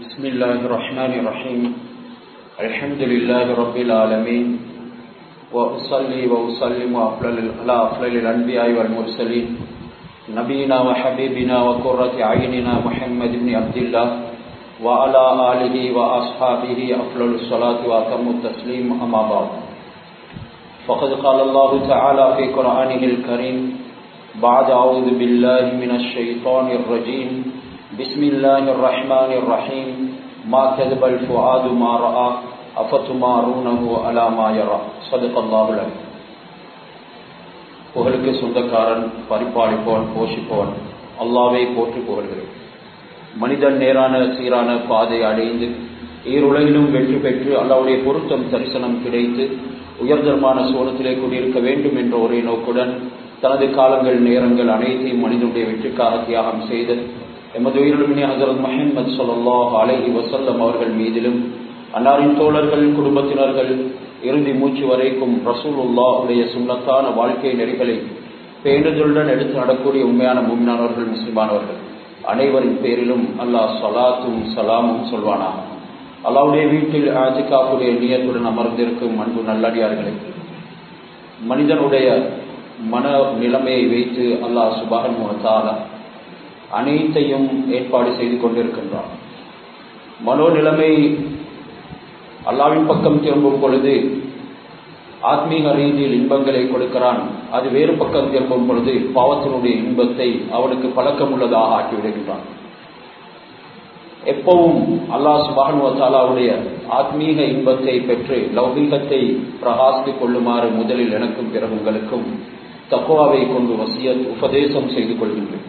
بسم الله الرحمن الرحيم الحمد لله رب العالمين وأصلي وأسلم على أفضل الأنبياء والمرسلين نبينا وحبيبنا وقرة عيننا محمد بن عبد الله وعلى آله وأصحابه أفضل الصلاة وأتم التسليم أما بعد فقد قال الله تعالى في قرآنه الكريم بعد أعوذ بالله من الشيطان الرجيم بسم الله الرحمن الرحيم ما كذب الفؤاد ما رأى أفتمارونه على ما يرى صدق الله العظيم புகழுக்கு சொந்தக்காரன் பரிபாலிப்பவன் போஷிப்பவன் அல்லாவே போற்றி புகழ்கிறேன் மனிதன் நேரான சீரான பாதை அடைந்து ஈருலகிலும் வெற்றி பெற்று அல்லாவுடைய பொருத்தம் தரிசனம் கிடைத்து உயர்தரமான சோனத்திலே கொண்டிருக்க வேண்டும் என்ற ஒரே நோக்குடன் தனது காலங்கள் நேரங்கள் அனைத்தையும் மனிதனுடைய வெற்றிக்காக தியாகம் செய்து எமது உயிரிழமினி ஹசரத் மஹமது சொல்லாஹ் அலஹி வசல்லம் அவர்கள் மீதிலும் அன்னாரின் தோழர்கள் குடும்பத்தினர்கள் இறுதி மூச்சு வரைக்கும் ரசூலுல்லா உடைய சுண்ணத்தான வாழ்க்கை நெறிகளை பேண்டுதலுடன் எடுத்து நடக்கூடிய உண்மையான முன்னானவர்கள் முஸ்லிமானவர்கள் அனைவரின் பேரிலும் அல்லாஹ் சலாத்தும் சலாமும் சொல்வானாக அல்லாவுடைய வீட்டில் ஆஜிகாவுடைய நியத்துடன் அமர்ந்திருக்கும் அன்பு நல்லடியார்களை மனிதனுடைய மன நிலைமையை வைத்து அல்லாஹ் சுபாகன் முகத்தாலா அனைத்தையும் ஏற்பாடு செய்து கொண்டிருக்கின்றான் மனோ நிலைமை அல்லாவின் பக்கம் திரும்பும் பொழுது ஆத்மீக ரீதியில் இன்பங்களை கொடுக்கிறான் அது வேறு பக்கம் திரும்பும் பொழுது பாவத்தினுடைய இன்பத்தை அவனுக்கு பழக்கம் உள்ளதாக ஆக்கிவிடுகின்றான் எப்பவும் அல்லாஹ் சுபானுவத்தாலாவுடைய ஆத்மீக இன்பத்தை பெற்று லௌகீகத்தை பிரகாசித்துக் கொள்ளுமாறு முதலில் எனக்கும் பிறகு உங்களுக்கும் தக்குவாவை கொண்டு வசிய உபதேசம் செய்து கொள்கின்றேன்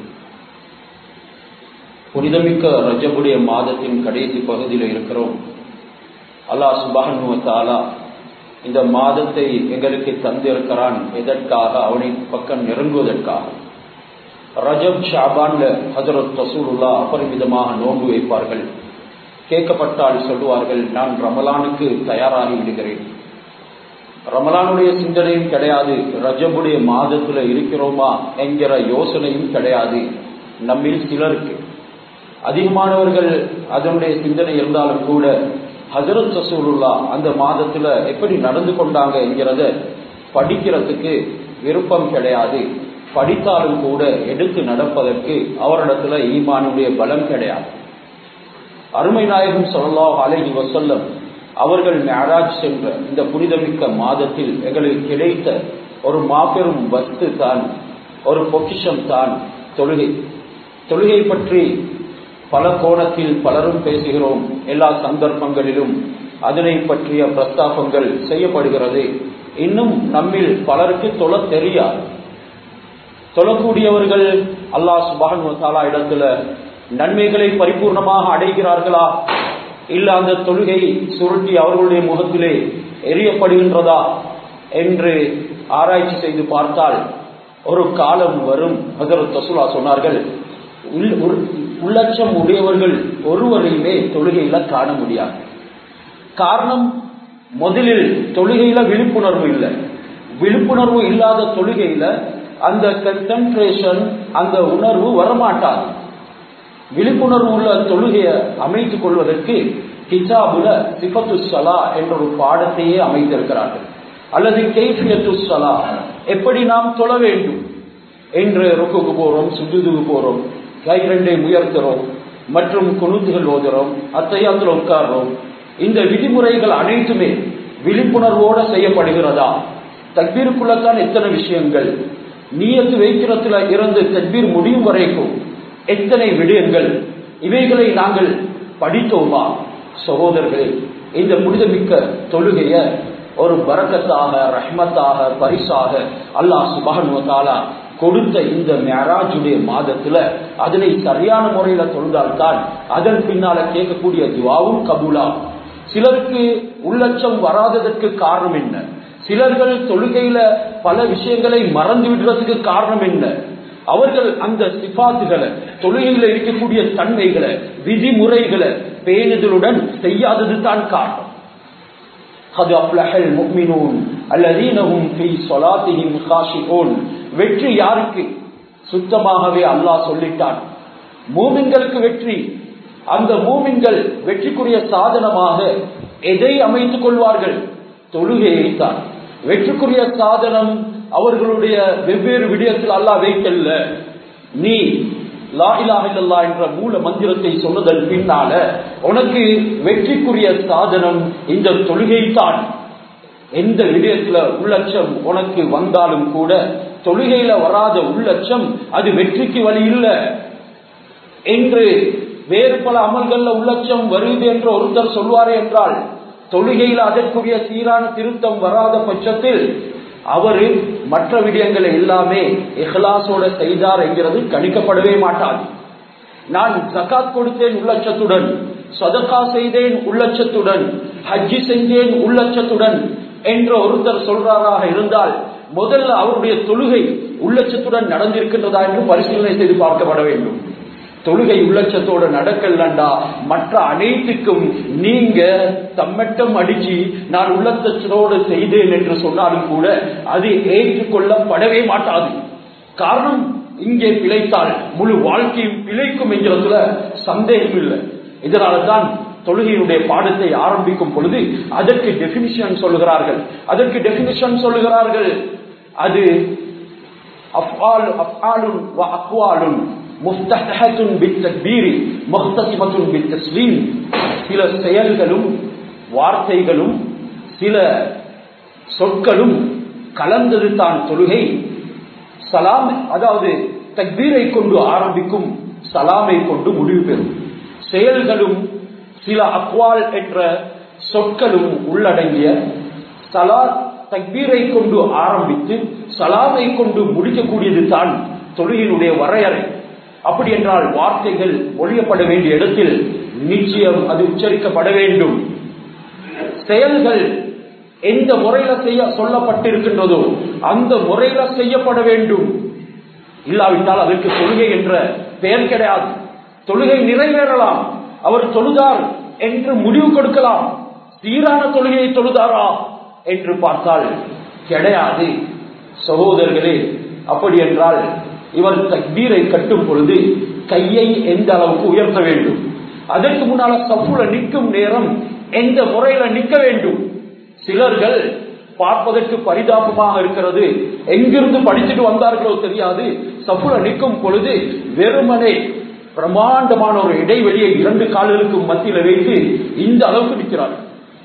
புனிதமிக்க ரஜபுடைய மாதத்தின் கடைசி பகுதியில் இருக்கிறோம் அல்லாஹ் சுபானுவத்தாலா இந்த மாதத்தை எங்களுக்கு தந்திருக்கிறான் எதற்காக அவனை பக்கம் நெருங்குவதற்காக ரஜப் ஷாபான்ல ஹசரத் ரசூலுல்லா அபரிமிதமாக நோன்பு வைப்பார்கள் கேட்கப்பட்டால் சொல்லுவார்கள் நான் ரமலானுக்கு தயாராகி விடுகிறேன் ரமலானுடைய சிந்தனையும் கிடையாது ரஜபுடைய மாதத்துல இருக்கிறோமா என்கிற யோசனையும் கிடையாது நம்மில் சிலருக்கு அதிகமானவர்கள் அதனுடைய சிந்தனை இருந்தாலும் கூட ஹசரத் ரசூலுல்லா அந்த மாதத்துல எப்படி நடந்து கொண்டாங்க என்கிறத படிக்கிறதுக்கு விருப்பம் கிடையாது படித்தாலும் கூட எடுத்து நடப்பதற்கு அவரிடத்துல ஈமானுடைய பலம் கிடையாது அருமை நாயகம் சொல்லலாம் அலஹி வசல்லம் அவர்கள் மேராஜ் சென்ற இந்த புனிதமிக்க மாதத்தில் எங்களுக்கு கிடைத்த ஒரு மாபெரும் வஸ்து தான் ஒரு பொக்கிஷம் தான் தொழுகை தொழுகை பற்றி பல கோணத்தில் பலரும் பேசுகிறோம் எல்லா சந்தர்ப்பங்களிலும் அதனை பற்றிய பிரஸ்தாபங்கள் செய்யப்படுகிறது இன்னும் நம்மில் பலருக்கு தொழ தெரியாது தொழக்கூடியவர்கள் அல்லாஹ் சுபான் தாலா இடத்துல நன்மைகளை பரிபூர்ணமாக அடைகிறார்களா இல்ல அந்த தொழுகை சுருட்டி அவர்களுடைய முகத்திலே எரியப்படுகின்றதா என்று ஆராய்ச்சி செய்து பார்த்தால் ஒரு காலம் வரும் ஹசரத் தசுலா சொன்னார்கள் உள்ளட்சம் உடையவர்கள் ஒருவரையுமே தொழுகையில காண முடியாது காரணம் முதலில் தொழுகையில விழிப்புணர்வு இல்லை விழிப்புணர்வு இல்லாத தொழுகையில அந்த கன்சன்ட்ரேஷன் அந்த உணர்வு வரமாட்டாது விழிப்புணர்வு உள்ள தொழுகையை அமைத்துக் கொள்வதற்கு கிதாபுல சிபத்து சலா என்ற ஒரு பாடத்தையே அமைத்திருக்கிறார்கள் அல்லது கெய்ஃபியத்து சலா எப்படி நாம் தொழ வேண்டும் என்று ருக்குக்கு போறோம் சுஜுதுக்கு போறோம் கை ரெண்டை உயர்த்துறோம் மற்றும் குணுத்துகள் ஓதுறோம் அத்தையாத்துல உட்கார்றோம் இந்த விதிமுறைகள் அனைத்துமே விழிப்புணர்வோட செய்யப்படுகிறதா தக்பீருக்குள்ளத்தான் எத்தனை விஷயங்கள் நீயத்து வைக்கிறதுல இருந்து தக்பீர் முடியும் வரைக்கும் எத்தனை விடயங்கள் இவைகளை நாங்கள் படித்தோமா சகோதரர்களே இந்த புனிதமிக்க தொழுகைய ஒரு பரக்கத்தாக ரஹ்மத்தாக பரிசாக அல்லாஹ் சுபானுவத்தாலா கொடுத்த இந்த மேராஜுடைய மாதத்துல அதனை சரியான முறையில தொழுதால்தான் அதன் பின்னால கேட்கக்கூடிய துவாவும் கபூலா சிலருக்கு உள்ளட்சம் வராததற்கு காரணம் என்ன சிலர்கள் தொழுகையில பல விஷயங்களை மறந்து விடுறதுக்கு காரணம் என்ன அவர்கள் அந்த சிபாத்துகளை தொழுகையில இருக்கக்கூடிய தன்மைகளை விதிமுறைகளை பேணுதலுடன் செய்யாதது தான் காரணம் வெற்றி யாருக்கு சுத்தமாகவே அல்லாஹ் சொல்லிட்டான் மூமின்களுக்கு வெற்றி அந்த மூமின்கள் வெற்றிக்குரிய சாதனமாக எதை அமைத்துக் கொள்வார்கள் தொழுகையை தான் வெற்றிக்குரிய சாதனம் அவர்களுடைய வெவ்வேறு விடயத்தில் அல்லாஹ் வைக்கல்ல நீ லா இலாஹ இல்லல்லா என்ற மூல மந்திரத்தை சொன்னதன் பின்னால உனக்கு வெற்றிக்குரிய சாதனம் இந்த தொழுகை தான் எந்த விடயத்துல உள்ளட்சம் உனக்கு வந்தாலும் கூட தொழுகையில வராத உள்ளட்சம் அது வெற்றிக்கு வழி இல்லை என்று வேறு பல அமல்கள்ல உள்ளட்சம் வருது என்று ஒருத்தர் சொல்வாரே என்றால் தொழுகையில் அதற்குரிய சீரான திருத்தம் வராத பட்சத்தில் அவரு மற்ற விடயங்களை எல்லாமே இஹ்லாசோட செய்தார் என்கிறது கணிக்கப்படவே மாட்டாது நான் ஜகாத் கொடுத்தேன் உள்ளட்சத்துடன் சதகா செய்தேன் உள்ளட்சத்துடன் ஹஜ்ஜி செஞ்சேன் உள்ளட்சத்துடன் என்ற ஒருத்தர் சொல்றாராக இருந்தால் முதல்ல அவருடைய தொழுகை உள்ளட்சத்துடன் நடந்திருக்கின்றதா என்று பரிசீலனை செய்து பார்க்கப்பட வேண்டும் தொழுகை உள்ளட்சத்தோட நடக்கலண்டா மற்ற அனைத்துக்கும் நீங்க தம்மட்டம் அடிச்சு நான் உள்ளட்சத்தோடு செய்தேன் என்று சொன்னாலும் கூட அது ஏற்றுக்கொள்ளப்படவே மாட்டாது காரணம் இங்கே பிழைத்தால் முழு வாழ்க்கையும் பிழைக்கும் என்கிறதுல சந்தேகம் இல்லை இதனால தான் தொழுகையினுடைய பாடத்தை ஆரம்பிக்கும் பொழுது அதற்கு டெபினிஷன் சொல்லுகிறார்கள் அதற்கு டெபினிஷன் சொல்லுகிறார்கள் அது அஃபால் அஃபாலுன் வ அக்வாலுன் முஸ்தஹத்துன் பித்தக்பீரி முஹ்தசிமத்துன் பித்தஸ்லீம் சில செயல்களும் வார்த்தைகளும் சில சொற்களும் கலந்தது தான் தொழுகை சலாம் அதாவது தக்பீரை கொண்டு ஆரம்பிக்கும் சலாமை கொண்டு முடிவு பெறும் செயல்களும் சில அக்வால் என்ற சொற்களும் உள்ளடங்கிய சலா தக்பீரை கொண்டு ஆரம்பித்து சலாமை கொண்டு முடிக்கக்கூடியது தான் தொழுகையினுடைய வரையறை அப்படி என்றால் வார்த்தைகள் ஒழியப்பட வேண்டிய இடத்தில் நிச்சயம் அது உச்சரிக்கப்பட வேண்டும் செயல்கள் எந்த முறையில செய்ய சொல்லப்பட்டிருக்கின்றதோ அந்த முறையில செய்யப்பட வேண்டும் இல்லாவிட்டால் அதற்கு தொழுகை என்ற பெயர் கிடையாது தொழுகை நிறைவேறலாம் அவர் தொழுதார் என்று முடிவு கொடுக்கலாம் சீரான தொழுகையை தொழுதாரா என்று பார்த்தால் கிடையாது சகோதரர்களே அப்படி என்றால் இவர் தக்பீரை கட்டும் பொழுது கையை எந்த அளவுக்கு உயர்த்த வேண்டும் அதற்கு முன்னால சப்புல நிற்கும் நேரம் எந்த முறையில நிற்க வேண்டும் சிலர்கள் பார்ப்பதற்கு பரிதாபமாக இருக்கிறது எங்கிருந்து படிச்சுட்டு வந்தார்களோ தெரியாது சப்புல நிற்கும் பொழுது வெறுமனே பிரமாண்டமான ஒரு இடைவெளியை இரண்டு கால்களுக்கு மத்தியில வைத்து இந்த அளவுக்கு நிற்கிறார்கள்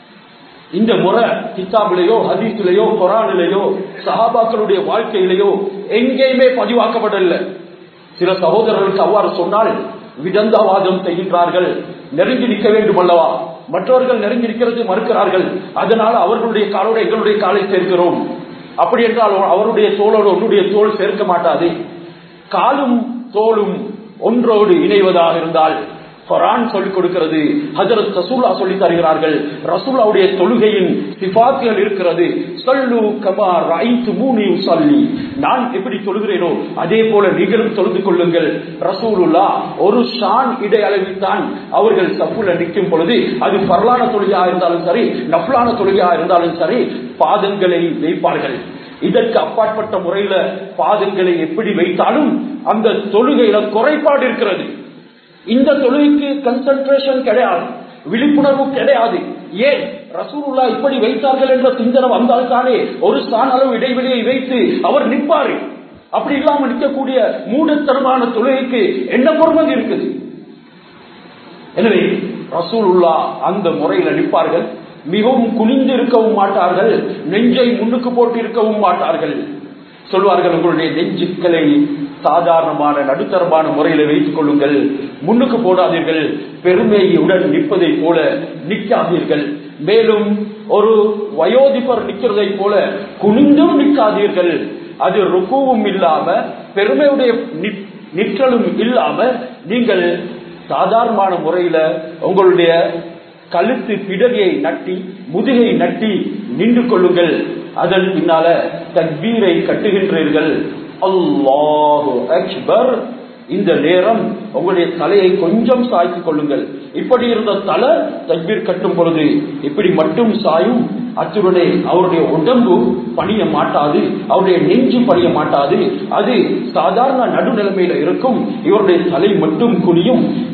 இந்த முறை கித்தாபிலேயோ ஹதீஸிலேயோ குரானிலேயோ சஹாபாக்களுடைய வாழ்க்கையிலேயோ எங்கேயுமே பதிவாக்கப்படல சில சகோதரர்களுக்கு அவ்வாறு சொன்னால் விதந்தாவாதம் செய்கின்றார்கள் நெருங்கி நிற்க வேண்டும் அல்லவா மற்றவர்கள் நெருங்கி நிற்கிறது மறுக்கிறார்கள் அதனால் அவர்களுடைய காலோடு எங்களுடைய காலை சேர்க்கிறோம் அப்படி என்றால் அவருடைய தோளோடு ஒன்றுடைய தோல் சேர்க்க மாட்டாது காலும் தோலும் ஒன்றோடு இணைவதாக இருந்தால் குரான் சொல்லிக் கொடுக்கிறது ஹஜரத் ரசூலா சொல்லி தருகிறார்கள் ரசூலாவுடைய தொழுகையின் சிபாத்திகள் இருக்கிறது சொல்லு கமா ரைத்து மூணு சொல்லி நான் எப்படி தொழுகிறேனோ அதே போல நீங்களும் தொழுது கொள்ளுங்கள் ரசூலுல்லா ஒரு ஷான் இடை அளவில்தான் அவர்கள் சப்புல நிற்கும் பொழுது அது பரலான தொழுகையா இருந்தாலும் சரி நஃப்லான தொழுகையா இருந்தாலும் சரி பாதங்களை வைப்பார்கள் இதற்கு அப்பாற்பட்ட முறையில பாதங்களை எப்படி வைத்தாலும் அந்த தொழுகையில குறைபாடு இருக்கிறது இந்த தொழுகைக்கு கன்சன்ட்ரேஷன் கிடையாது விழிப்புணர்வு கிடையாது ஏன் ரசூலுல்லா இப்படி வைத்தார்கள் என்ற சிந்தனை வந்தால் தானே ஒரு சான் அளவு இடைவெளியை வைத்து அவர் நிற்பாரு அப்படி இல்லாம நிற்கக்கூடிய மூடத்தனமான தொழுகைக்கு என்ன பொறுமதி இருக்குது எனவே ரசூலுல்லா அந்த முறையில நிற்பார்கள் மிகவும் குனிந்து இருக்கவும் மாட்டார்கள் நெஞ்சை முன்னுக்கு போட்டு இருக்கவும் மாட்டார்கள் சொல்வார்கள் உங்களுடைய நெஞ்சுக்களை சாதாரணமான நடுத்தரமான முறையில வைத்துக் கொள்ளுங்கள் முன்னுக்கு போடாதீர்கள் பெருமையுடன் நிற்பதை போல நிற்காதீர்கள் மேலும் ஒரு வயோதிபர் நிற்கிறதை போல குனிந்தும் நிற்காதீர்கள் அது ருக்குவும் இல்லாம பெருமையுடைய நிற்றலும் இல்லாம நீங்கள் சாதாரணமான முறையில உங்களுடைய கழுத்து பிடரியை நட்டி முதுகை நட்டி நின்று கொள்ளுங்கள் அதன் பின்னால தக்பீரை கட்டுகின்றீர்கள் அல்லாஹு அக்பர் இந்த நேரம் உங்களுடைய தலையை கொஞ்சம் சாய்த்துக் கொள்ளுங்கள் இப்படி இருந்த தலை தக்பீர் கட்டும் பொழுது இப்படி மட்டும் சாயும் அத்துடனே அவருடைய உடம்பு பணிய மாட்டாது அவருடைய நெஞ்சு பணிய மாட்டாது அது சாதாரண நடுநிலைமையில இருக்கும் இவருடைய தலை மட்டும் குனியும்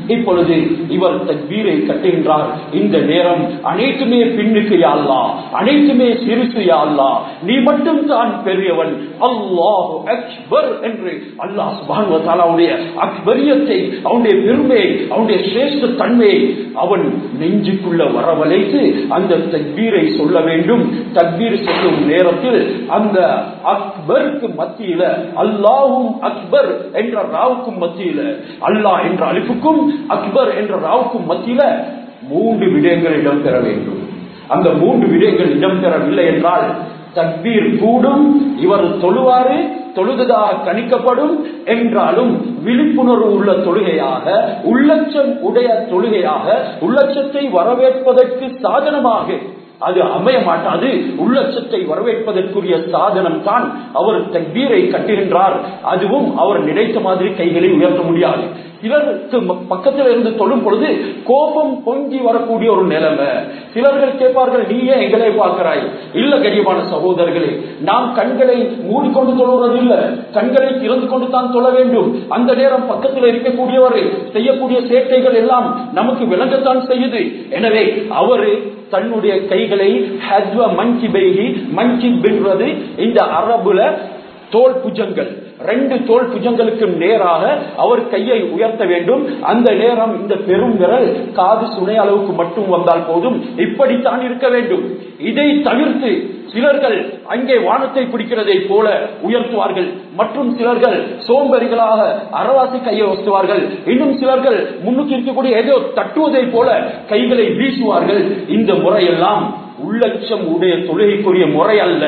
இப்பொழுது இவர் தக்பீரை கட்டுகின்றார் இந்த நேரம் அனைத்துமே பின்னுக்கு யாழ்லா அனைத்துமே சிறுசு யாழ்லா நீ மட்டும் தான் பெரியவன் அல்லாஹ் அக்பர் என்று அல்லாஹ் சுபான் தாலாவுடைய அக்பரியத்தை அவனுடைய பெருமையை அவனுடைய சிரேஷ்ட தன்மையை அவன் நெஞ்சுக்குள்ள வரவழைத்து அந்த தக்பீரை சொல்ல வேண்டும் தக்பீர் சொல்லும் நேரத்தில் அந்த அக்பருக்கு மத்தியில அல்லாஹும் அக்பர் என்ற ராவுக்கும் மத்தியில அல்லாஹ் என்ற அலிப்புக்கும் அக்பர் என்ற ராவுக்கும் மத்தியில மூன்று விடயங்கள் இடம்பெற வேண்டும் அந்த மூன்று விடயங்கள் இடம்பெறவில்லை என்றால் தக்பீர் கூடும் இவர் தொழுவாரு தொழுததாக கணிக்கப்படும் என்றாலும் விழிப்புணர்வு உள்ள தொழுகையாக உள்ளச்சம் உடைய தொழுகையாக உள்ளச்சத்தை வரவேற்பதற்கு சாதனமாக அது அமைய மாட்டாது உள்ளச்சத்தை வரவேற்பதற்குரிய சாதனம் தான் அவர் தக்பீரை கட்டுகின்றார் அதுவும் அவர் நினைத்த மாதிரி கைகளை உயர்த்த முடியாது சிலருக்கு பக்கத்தில் இருந்து தொழும் பொழுது கோபம் பொங்கி வரக்கூடிய ஒரு நிலைமை சிலர்கள் கேட்பார்கள் நீயே எங்களை பார்க்கிறாய் இல்ல கரியமான சகோதரர்களே நாம் கண்களை மூடிக்கொண்டு தொழுவது இல்ல கண்களை திறந்து கொண்டு தான் தொழ வேண்டும் அந்த நேரம் பக்கத்தில் இருக்கக்கூடியவர் செய்யக்கூடிய சேட்டைகள் எல்லாம் நமக்கு விளங்கத்தான் செய்யுது எனவே அவரு தன்னுடைய கைகளை ஹஸ்வ மஞ்சி பைகி மஞ்சி பின்றது இந்த அரபுல தோல் புஜங்கள் ரெண்டு தோல் புஜங்களுக்கு நேராக அவர் கையை உயர்த்த வேண்டும் அந்த நேரம் இந்த பெரும் விரல் காது சுனை அளவுக்கு மட்டும் வந்தால் போதும் இப்படித்தான் இருக்க வேண்டும் இதை தவிர்த்து சிலர்கள் அங்கே வானத்தை பிடிக்கிறதை போல உயர்த்துவார்கள் மற்றும் சிலர்கள் சோம்பேறிகளாக அறவாசி கையை வசுவார்கள் இன்னும் சிலர்கள் முன்னுக்கு இருக்கக்கூடிய ஏதோ தட்டுவதை போல கைகளை வீசுவார்கள் இந்த முறையெல்லாம் உள்ளட்சம் உடைய தொழுகைக்குரிய முறை அல்ல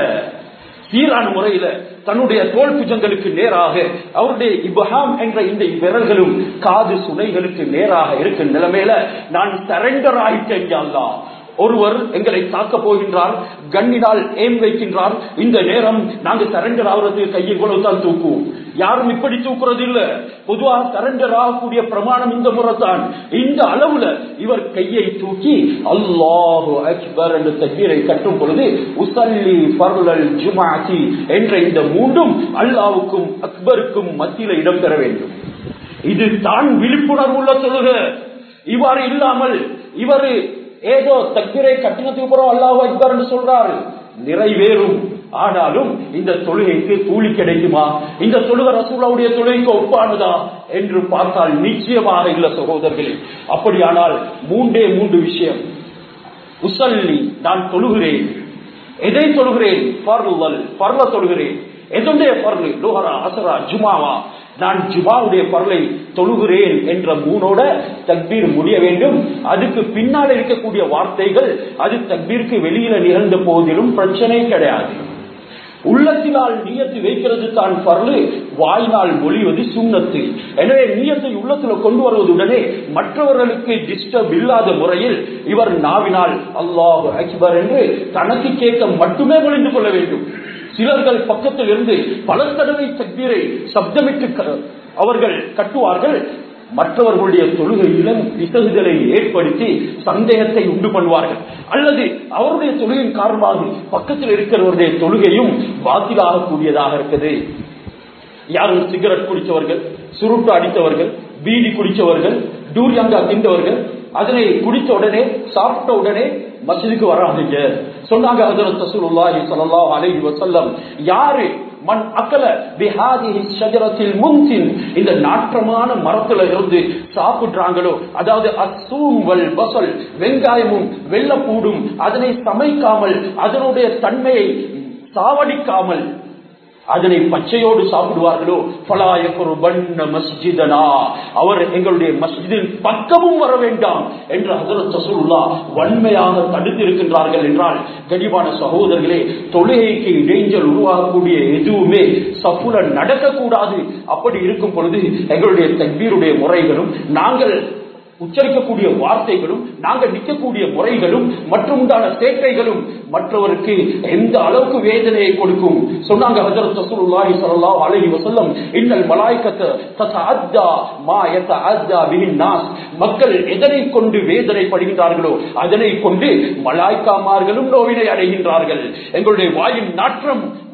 சீரான முறையில தன்னுடைய தோல் புஜங்களுக்கு நேராக அவருடைய இபஹாம் என்ற இந்த விரல்களும் காது சுனைகளுக்கு நேராக இருக்கும் நிலைமையில நான் சரண்டர் ஆயிட்டேன் அல்லா ஒருவர் எங்களை தாக்க போகின்றார் கண்ணினால் ஏம் வைக்கின்றார் இந்த நேரம் நாங்க சரண்டர் ஆகுறது கையை இவ்வளவு தான் தூக்குவோம் யாரும் இப்படி தூக்குறது இல்ல பொதுவாக சரண்டர் ஆகக்கூடிய பிரமாணம் இந்த முறை தான் இந்த அளவுல இவர் கையை தூக்கி அல்லாஹு அக்பர் என்ற தண்ணீரை கட்டும் பொழுது உசல்லி பர்லல் ஜுமாசி என்ற இந்த மூன்றும் அல்லாவுக்கும் அக்பருக்கும் மத்தியில இடம்பெற வேண்டும் இது தான் விழிப்புணர்வுள்ள சொல்லுக இவ்வாறு இல்லாமல் இவர் ஏதோ தக்கிரை கட்டினத்துக்கு அப்புறம் அல்லாஹ் அக்பர் என்று சொல்றாரு நிறைவேறும் ஆனாலும் இந்த தொழுகைக்கு கூலி கிடைக்குமா இந்த தொழுகை ரசூலாவுடைய தொழுகைக்கு ஒப்பானதா என்று பார்த்தால் நிச்சயமாக இல்ல சகோதரர்களே அப்படியானால் மூன்றே மூன்று விஷயம் உசல்லி நான் தொழுகிறேன் எதை தொழுகிறேன் பர்வல் பர்வ தொழுகிறேன் எதுடைய பர்வு லோஹரா அசரா ஜுமாவா நான் ஜுமாவுடைய பரலை தொழுகிறேன் என்ற மூனோட தக்பீர் முடிய வேண்டும் அதுக்கு பின்னால் இருக்கக்கூடிய வார்த்தைகள் அது தக்பீருக்கு வெளியில நிகழ்ந்த போதிலும் பிரச்சனை கிடையாது உள்ளத்தினால் நீயத்து வைக்கிறது தான் பரலு வாயினால் மொழிவது சுண்ணத்து எனவே நீயத்தை உள்ளத்துல கொண்டு வருவதுடனே மற்றவர்களுக்கு டிஸ்டர்ப் இல்லாத முறையில் இவர் நாவினால் அல்லாஹ் அக்பர் என்று தனக்கு கேட்க மட்டுமே மொழிந்து கொள்ள வேண்டும் சிலர்கள் பக்கத்தில் இருந்து பல தடவை தக்பீரை சப்தமிட்டு அவர்கள் கட்டுவார்கள் மற்றவர்களுடைய தொழுகையிலும் பிசகுதலை ஏற்படுத்தி சந்தேகத்தை உண்டு பண்ணுவார்கள் அல்லது அவருடைய தொழுகையின் காரணமாக பக்கத்தில் இருக்கிறவருடைய தொழுகையும் பாத்திலாக கூடியதாக இருக்குது யாரும் சிகரெட் குடித்தவர்கள் சுருட்டு அடித்தவர்கள் பீடி குடித்தவர்கள் டூரியாங்கா தின்றவர்கள் அதனை குடித்த உடனே சாப்பிட்ட உடனே மசிதுக்கு வராதீங்க சொன்னாங்க ஹஜரத் ரசூலுல்லாஹி ஸல்லல்லாஹு அலைஹி வஸல்லம் யாரு மண் அக்கல பிஹாதிஹி ஷஜரத்தில் முன்சின் இந்த நாற்றமான மரத்துல இருந்து சாப்பிடுறாங்களோ அதாவது அசூம் வல் பசல் வெங்காயமும் வெள்ளப்பூடும் அதனை சமைக்காமல் அதனுடைய தன்மையை சாவடிக்காமல் அதனை பச்சையோடு சாப்பிடுவார்களோ பலாயக்கொரு பண்ண மஸ்ஜிதனா அவர் எங்களுடைய மஸ்ஜிதின் பக்கமும் வர வேண்டாம் என்று ஹசரத் ரசூலுல்லா வன்மையாக தடுத்திருக்கின்றார்கள் என்றால் கனிவான சகோதரர்களே தொழுகைக்கு இடைஞ்சல் உருவாகக்கூடிய எதுவுமே சப்புல நடக்கக்கூடாது அப்படி இருக்கும் பொழுது எங்களுடைய தக்பீருடைய முறைகளும் நாங்கள் உச்சரிக்கக்கூடிய வார்த்தைகளும் நாங்கள் நிற்கக்கூடிய முறைகளும் மற்றும் உண்டான சேட்டைகளும் மற்றவருக்கு எந்த அளவுக்கு வேதனையை கொடுக்கும் சொன்னாங்க ஹஜரத் ரசூலுல்லாஹி ஸல்லல்லாஹு அலைஹி வஸல்லம் இன்னல் மலாயிகத்த ததஅத்தா மா யதஅத்தா பிஹின் நாஸ் மக்கள் எதனை கொண்டு வேதனைப்படுகின்றார்களோ அதனை கொண்டு மலாய்க்காமார்களும் நோவினை அடைகின்றார்கள் எங்களுடைய வாயின் நாற்றம்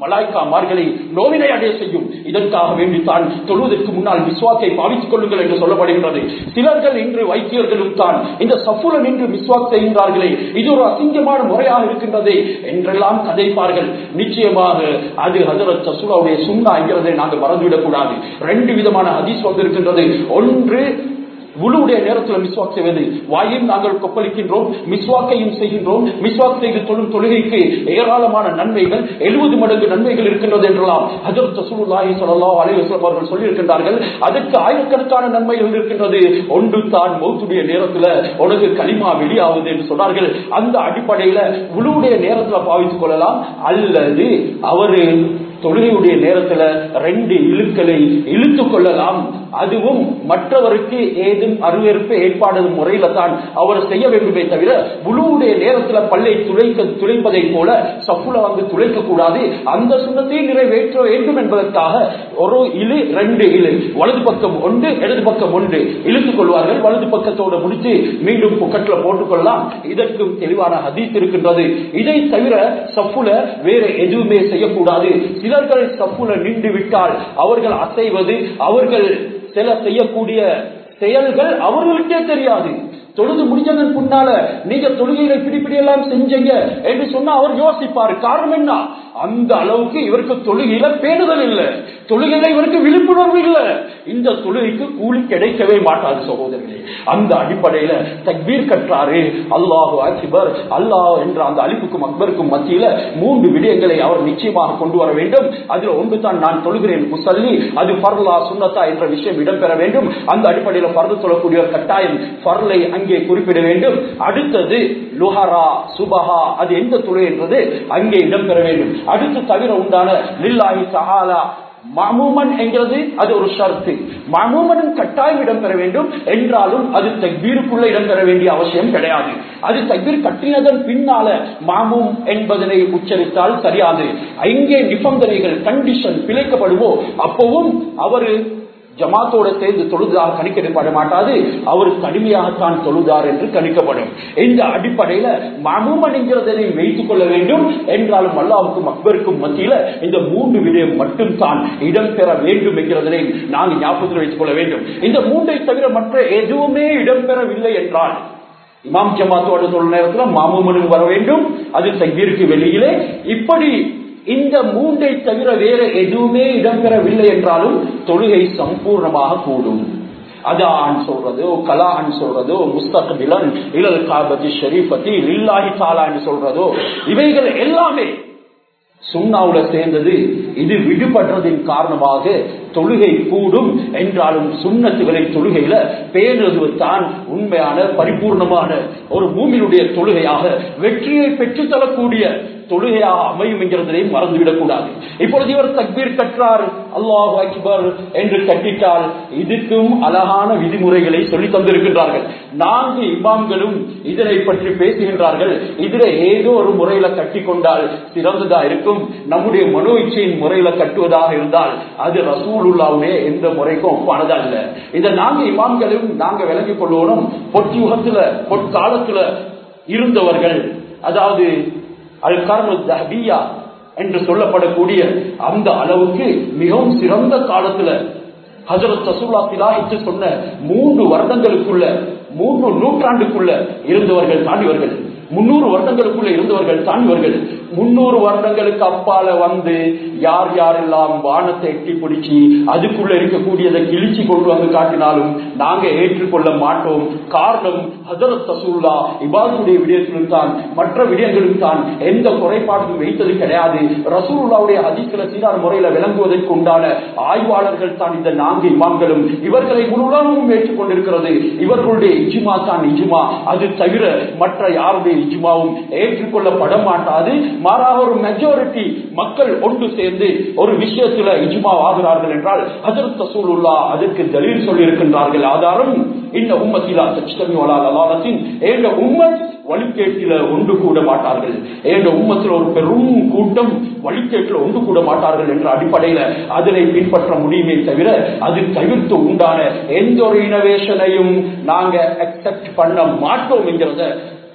மலாய்க்காமார்களை நோவினை அடைய செய்யும் இதற்காக வேண்டித்தான் தொழுவதற்கு முன்னால் விஸ்வாக்கை பாவித்துக் கொள்ளுங்கள் என்று சொல்லப்படுகின்றது சிலர்கள் இன்று வைத்தியர்களும் தான் இந்த சஃபுல நின்று விஸ்வாக் செய்கின்றார்களே இது ஒரு அசிங்கமான முறையாக இருக்கின்றது என்றெல்லாம் கதைப்பார்கள் நிச்சயமாக அது ஹசரத் சசுலாவுடைய சுண்ணா என்கிறதை நாங்கள் மறந்துவிடக் கூடாது ரெண்டு விதமான ஹதீஸ் வந்திருக்கின்றது ஒன்று உளுவுடைய நேரத்தில் மிஸ்வாக் செய்வது வாயும் நாங்கள் கொப்பளிக்கின்றோம் மிஸ்வாக்கையும் செய்கின்றோம் மிஸ்வாக் செய்து தொழும் தொழுகைக்கு ஏராளமான நன்மைகள் எழுபது மடங்கு நன்மைகள் இருக்கின்றது என்றெல்லாம் ஹஜரத் ரசூலுல்லாஹி ஸல்லல்லாஹு அலைஹி வஸல்லம் அவர்கள் சொல்லியிருக்கின்றார்கள் அதற்கு ஆயிரக்கணக்கான நன்மைகள் இருக்கின்றது ஒன்று தான் மௌத்துடைய நேரத்தில் உனக்கு களிமா வெளியாகுது என்று சொன்னார்கள் அந்த அடிப்படையில உளுவுடைய நேரத்தில் பாவித்துக் கொள்ளலாம் அல்லது அவரு தொழுகையுடைய நேரத்தில் ரெண்டு இழுக்களை இழுத்துக் கொள்ளலாம் அதுவும் மற்றவருக்கு ஏதும் அருவறுப்பு ஏற்பாடு முறையில தான் அவர் செய்ய வேண்டுமே தவிர முழுவுடைய நேரத்தில் பல்லை துளைக்க துளைப்பதை போல சப்புல வந்து துளைக்க கூடாது அந்த சுண்ணத்தை நிறைவேற்ற வேண்டும் என்பதற்காக ஒரு இழு ரெண்டு இழு வலது பக்கம் ஒன்று இடது பக்கம் ஒன்று இழுத்துக் கொள்வார்கள் வலது பக்கத்தோடு முடித்து மீண்டும் பொக்கெட்ல போட்டுக் கொள்ளலாம் இதற்கும் தெளிவான ஹதீஸ் இருக்கின்றது இதை தவிர சப்புல வேற எதுவுமே செய்யக்கூடாது சிலர்கள் சப்புல நின்று விட்டால் அவர்கள் அசைவது அவர்கள் சில செய்யக்கூடிய செயல்கள் அவர்களுக்கே தெரியாது தொழுது முடிஞ்சதன் முன்னால நீங்க தொழுகைகளை பிடிப்பிடி எல்லாம் செஞ்சீங்க என்று சொன்னா அவர் யோசிப்பார் காரணம் என்ன அந்த அளவுக்கு இவருக்கு தொழுகையில பேணுதல் இல்லை தொழுகையில இவருக்கு விழிப்புணர்வு இல்லை இந்த தொழுகைக்கு கூலி கிடைக்கவே மாட்டாது சகோதரர்களே அந்த அடிப்படையில தக்பீர் கற்றாரு அல்லாஹு அக்பர் அல்லாஹ் என்ற அந்த அலிப்புக்கும் அக்பருக்கும் மத்தியில மூன்று விடயங்களை அவர் நிச்சயமாக கொண்டு வர வேண்டும் அதுல ஒன்று தான் நான் தொழுகிறேன் முசல்லி அது பர்லா சுன்னத்தா என்ற விஷயம் இடம்பெற வேண்டும் அந்த அடிப்படையில பர்து தொழக்கூடிய கட்டாயம் பர்லை அங்கே குறிப்பிட வேண்டும் அடுத்தது லுஹரா சுபஹா அது எந்த துறை என்றது அங்கே இடம்பெற வேண்டும் அடுத்து தவிர உண்டான லில்லாஹி சஹாலா மாமூமன் என்கிறது அது ஒரு ஷர்த்து மாமூமனும் கட்டாயம் இடம்பெற வேண்டும் என்றாலும் அது தக்பீருக்குள்ள இடம்பெற வேண்டிய அவசியம் கிடையாது அது தக்பீர் கட்டினதன் பின்னால மாமூம் என்பதனை உச்சரித்தால் சரியாது இங்கே நிபந்தனைகள் கண்டிஷன் பிழைக்கப்படுவோ அப்பவும் அவரு ஜமாத்தோட சேர்ந்து தொழுதாக கணிக்கப்பட மாட்டாது அவர் கடுமையாகத்தான் தொழுதார் என்று கணிக்கப்படும் இந்த அடிப்படையில மாமூமன் என்கிறதனை வைத்துக் கொள்ள வேண்டும் என்றாலும் அல்லாவுக்கும் அக்பருக்கும் மத்தியில இந்த மூன்று விடயம் மட்டும் தான் இடம்பெற வேண்டும் என்கிறதனை நாங்கள் ஞாபகத்தில் வைத்துக் கொள்ள வேண்டும் இந்த மூன்றை தவிர மற்ற எதுவுமே இடம்பெறவில்லை என்றால் இமாம் ஜமாத்தோட சொல்ல நேரத்தில் மாமூமனும் வர வேண்டும் அது தங்கியிருக்கு வெளியிலே இப்படி இந்த மூன்றை தவிர வேற எதுவுமே இடம்பெறவில்லை என்றாலும் தொழுகை சம்பூர்ணமாக கூடும் அதான் சொல்றதோ கலான் சொல்றதோ முஸ்தகபிலன் இலல் காபதி ஷரீஃபத்தி லில்லாஹி தாலான்னு சொல்றதோ இவைகள் எல்லாமே சுண்ணாவுல சேர்ந்தது இது விடுபடுறதின் காரணமாக தொழுகை கூடும் என்றாலும் சுண்ணத்துகளை தொழுகையில பேணுவது தான் உண்மையான பரிபூர்ணமான ஒரு பூமியினுடைய தொழுகையாக வெற்றியை பெற்றுத்தரக்கூடிய தொழுகையாக அமையும் என்கிறதையும் மறந்துவிடக் கூடாது இப்பொழுது இவர் தக்பீர் கற்றார் அல்லாஹ் அக்பர் என்று கட்டிட்டால் இதுக்கும் அழகான விதிமுறைகளை சொல்லி தந்திருக்கின்றார்கள் நான்கு இமாம்களும் இதனை பற்றி பேசுகின்றார்கள் இதுல ஏதோ ஒரு முறையில கட்டி கொண்டால் சிறந்ததா இருக்கும் நம்முடைய மனோ இச்சையின் முறையில கட்டுவதாக இருந்தால் அது ரசூலுல்லாவுடைய எந்த முறைக்கும் ஒப்பானதா இல்ல இந்த நான்கு இமாம்களும் நாங்க விளங்கிக் கொள்வோம் பொற்யுகத்துல பொற்காலத்துல இருந்தவர்கள் அதாவது அல் கர்மு தஹபியா என்று சொல்லப்படக்கூடிய அந்த அளவுக்கு மிகவும் சிறந்த காலத்துல ஹசரத் ரசூல்லா திலாஹித்து சொன்ன மூன்று வருடங்களுக்குள்ள மூன்று நூற்றாண்டுக்குள்ள இருந்தவர்கள் தாண்டியவர்கள் முன்னூறு வருடங்களுக்குள்ள இருந்தவர்கள் தாண்டியவர்கள் முன்னூறு வருடங்களுக்கு அப்பால வந்து யார் யாரெல்லாம் வானத்தை எட்டி பிடிச்சி அதுக்குள்ள இருக்கக்கூடியதை கிழிச்சு கொண்டு வந்து காட்டினாலும் நாங்க ஏற்றுக்கொள்ள மாட்டோம் காரணம் ஹசரத் ரசூல்லா இபாதுடைய விடயத்திலும் தான் மற்ற விடயங்களும் தான் எந்த குறைபாடும் வைத்தது கிடையாது ரசூல்லாவுடைய அதிசல சீரான முறையில விளங்குவதற்கு உண்டான ஆய்வாளர்கள் தான் இந்த நான்கு இமாம்களும் இவர்களை முழுவதும் ஏற்றுக்கொண்டிருக்கிறது இவர்களுடைய இஜுமா தான் இஜுமா அது தவிர மற்ற யாருடைய இஜுமாவும் ஏற்றுக்கொள்ளப்பட மாட்டாது மாறாக ஒரு மெஜாரிட்டி மக்கள் ஒன்று சேர்ந்து ஒரு விஷயத்துல இஜுமா ஆகிறார்கள் என்றால் ஹசரத் ரசூலுல்லா அதற்கு தலீல் சொல்லி இருக்கின்றார்கள் ஆதாரம் இந்த உம்மத்திலா தச்சுத்தமி வளால் அலாலத்தின் ஏண்ட உம்மத் வழிகேட்டில ஒன்று கூட மாட்டார்கள் ஏண்ட உம்மத்தில் ஒரு பெரும் கூட்டம் வழிகேட்டில் ஒன்று கூட மாட்டார்கள் என்ற அடிப்படையில அதனை பின்பற்ற முடியுமே தவிர அது தவிர்த்து உண்டான எந்த ஒரு இனோவேஷனையும் நாங்க அக்செப்ட் பண்ண மாட்டோம் என்கிறத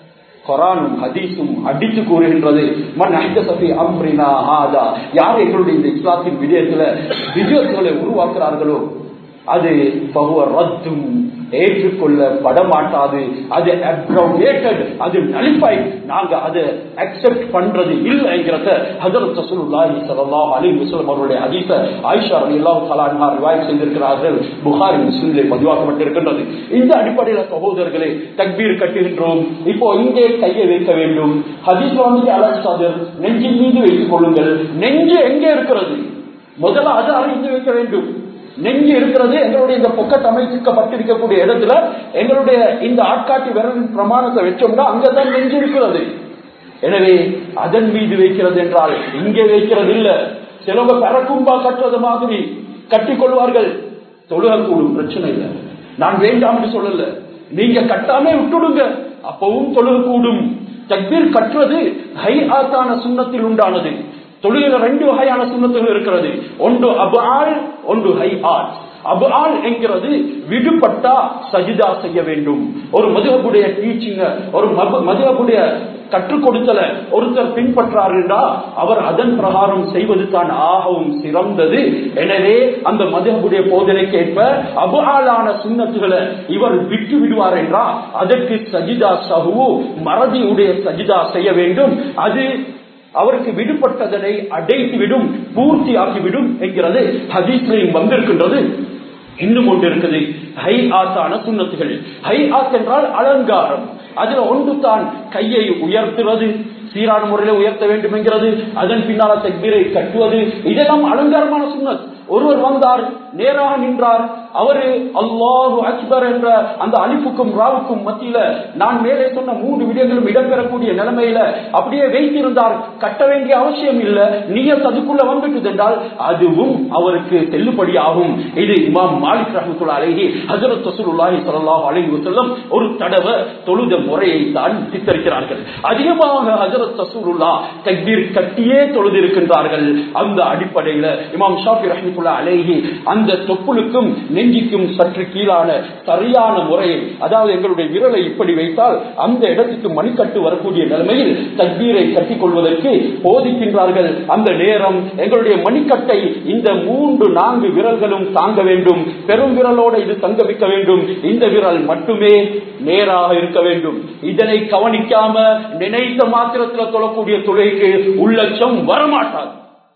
குரானும் ஹதீஸும் அடித்து கூறுகின்றது மன் அஹ்தசபி அம்ரினா ஹாதா யார் எங்களுடைய இந்த இஸ்லாத்தின் விடயத்துல விஜயத்துகளை உருவாக்குறார்களோ அது பகுவ ரத்தும் ஏற்றுக்கொள்ளப்பட மாட்டாது அது அப்ரோகேட்டட் அது நலிஃபை நாங்க அதை அக்செப்ட் பண்றது இல்லைங்கிறத ஹஜரத் ரசூலுல்லாஹி ஸல்லல்லாஹு அலைஹி வஸல்லம் அவருடைய ஹதீஸ ஆயிஷா ரலியல்லாஹு தஆலா அன்ஹா ரிவாயத் செய்திருக்கிறார்கள் புகாரி முஸ்லிமிலே பதிவாக்கப்பட்டிருக்கின்றது இந்த அடிப்படையில சகோதரர்களே தக்பீர் கட்டுகின்றோம் இப்போ இங்கே கையை வைக்க வேண்டும் ஹதீஸ் வந்து அலசாதர் நெஞ்சின் மீது வைத்துக் கொள்ளுங்கள் நெஞ்சு எங்கே இருக்கிறது முதல்ல அதை அறிந்து வைக்க வேண்டும் நெஞ்சு இருக்கிறது எங்களுடைய இந்த பொக்கட் அமைக்கப்பட்டிருக்கக்கூடிய இடத்துல எங்களுடைய இந்த ஆட்காட்டி விரலின் பிரமாணத்தை வச்சோம்னா அங்கதான் நெஞ்சு இருக்கிறது எனவே அதன் மீது வைக்கிறது என்றால் இங்கே வைக்கிறது இல்ல சிலவங்க பறக்கும்பா கட்டுறது மாதிரி கட்டிக்கொள்வார்கள் தொழுகக்கூடும் பிரச்சனை இல்லை நான் வேண்டாம்னு சொல்லல நீங்க கட்டாமே விட்டுடுங்க அப்பவும் தொழுகக்கூடும் தக்பீர் கட்டுறது ஹை ஆத்தான சுண்ணத்தில் உண்டானது தொழுகையில ரெண்டு வகையான சுண்ணத்துகள் இருக்கிறது ஒன்று அபு ஆள் ஒன்று ஹை ஆட் அபு ஆள் என்கிறது விடுபட்டா சஜிதா செய்ய வேண்டும் ஒரு மதுகப்புடைய டீச்சிங்க ஒரு மதுகப்புடைய கற்றுக் கொடுத்தல ஒருத்தர் பின்பற்றாருண்டா அவர் அதன் பிரகாரம் செய்வது தான் ஆகவும் சிறந்தது எனவே அந்த மதுகப்புடைய போதனைக்கேற்ப அபு ஆளான சுண்ணத்துகளை இவர் விட்டு விடுவார் என்றா அதற்கு சஜிதா சஹு மறதியுடைய சஜிதா செய்ய வேண்டும் அது அவருக்கு விடுபட்டதனை அடைத்துவிடும் பூர்த்தி ஆக்கிவிடும் என்கிறது ஹதீஸ்லையும் வந்திருக்கின்றது இன்னும் ஒன்று இருக்குது ஹை ஆத்தான சுண்ணத்துகள் ஹை ஆத் என்றால் அலங்காரம் அதுல ஒன்று தான் கையை உயர்த்துவது சீரான முறையில் உயர்த்த வேண்டும் என்கிறது அதன் பின்னால தக்பீரை கட்டுவது இதெல்லாம் அலங்காரமான சுண்ணத் ஒருவர் வந்தார் நேராக நின்றார் அவரு அல்லாஹு அக்பர் என்ற அந்த அலிப்புக்கும் ராவுக்கும் மத்தியில நான் மேலே சொன்ன மூன்று விடயங்களும் இடம்பெறக்கூடிய நிலைமையில அப்படியே வைத்திருந்தார் கட்ட வேண்டிய அவசியம் இல்ல நீய அதுக்குள்ள வந்துட்டு என்றால் அதுவும் அவருக்கு செல்லுபடியாகும் இது இமாம் மாலிக் ரஹமத்துல்லா அலைஹி ஹஜரத் ரசூலுல்லாஹி ஸல்லல்லாஹு அலைஹி வஸல்லம் ஒரு தடவை தொழுத முறையை தான் சித்தரிக்கிறார்கள் அதிகமாக ஹஜரத் ரசூலுல்லா தக்பீர் கட்டியே தொழுதிருக்கின்றார்கள் அந்த அடிப்படையில இமாம் ஷாஃபி ரஹமத்துல்லா அலைஹி அந்த தொப்புளுக்கும் நெஞ்சிக்கும் சற்று கீழான சரியான முறையை அதாவது எங்களுடைய விரலை இப்படி வைத்தால் அந்த இடத்துக்கு மணிக்கட்டு வரக்கூடிய நிலைமையில் தக்பீரை கட்டிக் கொள்வதற்கு போதிக்கின்றார்கள் அந்த நேரம் எங்களுடைய மணிக்கட்டை இந்த மூன்று நான்கு விரல்களும் தாங்க வேண்டும் பெரும் விரலோட இது தங்கமிக்க வேண்டும் இந்த விரல் மட்டுமே நேராக இருக்க வேண்டும் இதனை கவனிக்காம நினைத்த மாத்திரத்தில் தொழக்கூடிய தொலைக்கு உள்ளட்சம் வரமாட்டாது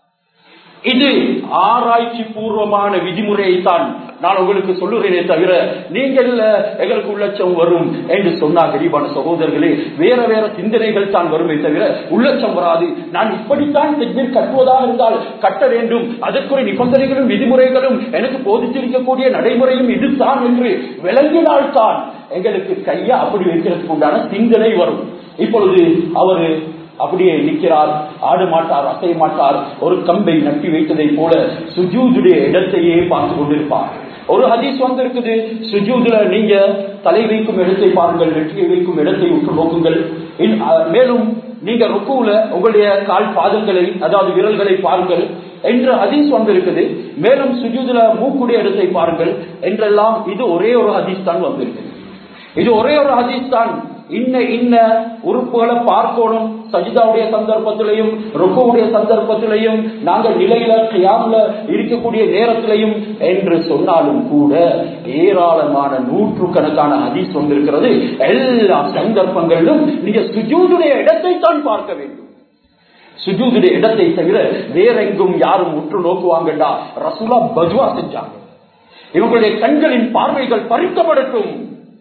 இது ஆராய்ச்சி பூர்வமான விதிமுறையை தான் நான் உங்களுக்கு சொல்லுகிறேனே தவிர நீங்கள் எங்களுக்கு உள்ளட்சம் வரும் என்று சொன்னா கரிபான சகோதரர்களே வேற வேற சிந்தனைகள் தான் வருமே தவிர உள்ளட்சம் வராது நான் இப்படித்தான் தெஜ்மீர் கட்டுவதாக இருந்தால் கட்ட வேண்டும் அதற்குரிய நிபந்தனைகளும் விதிமுறைகளும் எனக்கு போதித்திருக்கக்கூடிய நடைமுறையும் இதுதான் என்று விளங்கினால்தான் எங்களுக்கு கையா அப்படி வைக்கிறதுக்கு உண்டான சிந்தனை வரும் இப்பொழுது அவரு அப்படியே நிற்கிறார் ஆட மாட்டார் அசைய மாட்டார் ஒரு கம்பை நட்டி வைத்ததை போல சுஜூதுடைய இடத்தையே பார்த்து கொண்டிருப்பார் ஒரு ஹதீஸ் வந்திருக்குது சுஜூதுல நீங்க தலை வைக்கும் இடத்தை பாருங்கள் வெற்றியை வைக்கும் இடத்தை உற்று நோக்குங்கள் மேலும் நீங்க ருக்குல உங்களுடைய கால் பாதங்களை அதாவது விரல்களை பாருங்கள் என்ற ஹதீஸ் வந்திருக்குது மேலும் சுஜூதுல மூக்குடைய இடத்தை பாருங்கள் என்றெல்லாம் இது ஒரே ஒரு ஹதீஸ் தான் வந்திருக்குது இது ஒரே ஒரு ஹதீஸ் தான் இன்ன இன்ன உறுப்புகளை பார்க்கணும் சஜிதாவுடைய சந்தர்ப்பத்திலையும் ருக்குவுடைய சந்தர்ப்பத்திலையும் நாங்கள் நிலையில கியாம்ல இருக்கக்கூடிய நேரத்திலையும் என்று சொன்னாலும் கூட ஏராளமான நூற்றுக்கணக்கான ஹதீஸ் வந்திருக்கிறது எல்லா சந்தர்ப்பங்களிலும் நீங்க சுஜூதுடைய இடத்தை தான் பார்க்க வேண்டும் சுஜூதுடைய இடத்தை தவிர வேற எங்கும் யாரும் உற்று நோக்குவாங்கடா ரசூலா பஜ்வா செஞ்சாங்க இவங்களுடைய கண்களின் பார்வைகள் பறிக்கப்படட்டும்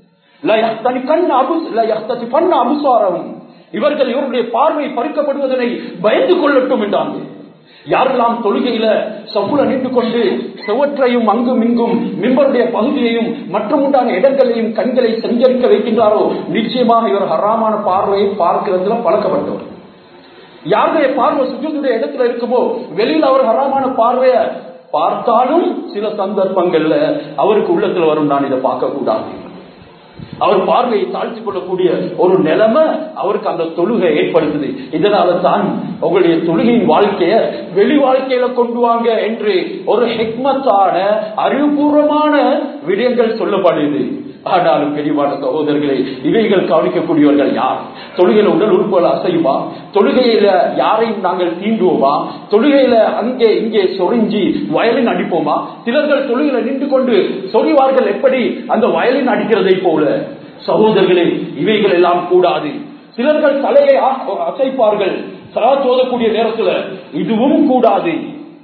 இவர்கள் இவருடைய பார்வை பறிக்கப்படுவதனை பயந்து கொள்ளட்டும் என்றாங்க யாரெல்லாம் தொழுகையில சப்புல நின்று கொண்டு செவற்றையும் அங்கும் இங்கும் மிம்பருடைய பகுதியையும் மற்றும் உண்டான இடங்களையும் கண்களை சஞ்சரிக்க வைக்கின்றாரோ நிச்சயமாக இவர் ஹராமான பார்வையை பார்க்கிறதுல பழக்கப்பட்டவர் யாருடைய பார்வை சுஜூதுடைய இடத்துல இருக்குமோ வெளியில் அவர் ஹராமான பார்வைய பார்த்தாலும் சில சந்தர்ப்பங்கள்ல அவருக்கு உள்ளத்துல வரும் நான் இதை பார்க்க கூடாது அவர் பார்வையை தாழ்த்திக் கொள்ளக்கூடிய ஒரு நிலைமை அவருக்கு அந்த தொழுகை ஏற்படுத்துது இதனால தான் உங்களுடைய தொழுகையின் வாழ்க்கைய வெளி வாழ்க்கையில கொண்டு வாங்க என்று ஒரு ஹெக்மத்தான அறிவுபூர்வமான விடயங்கள் சொல்லப்படுது ஆனாலும் பெரியவான சகோதரர்களே இவைகள் கவனிக்கக்கூடியவர்கள் யார் தொழுகையில உடல் உறுப்புகள் அசையுமா தொழுகையில யாரையும் நாங்கள் தீண்டுவோமா தொழுகையில அங்கே இங்கே சொரிஞ்சி வயலின் அடிப்போமா சிலர்கள் தொழுகையில நின்று கொண்டு சொறிவார்கள் எப்படி அந்த வயலின் அடிக்கிறதை போல சகோதரர்களே இவைகள் எல்லாம் கூடாது சிலர்கள் தலையை அ- அசைப்பார்கள் சரா சோதக்கூடிய நேரத்துல இதுவும் கூடாது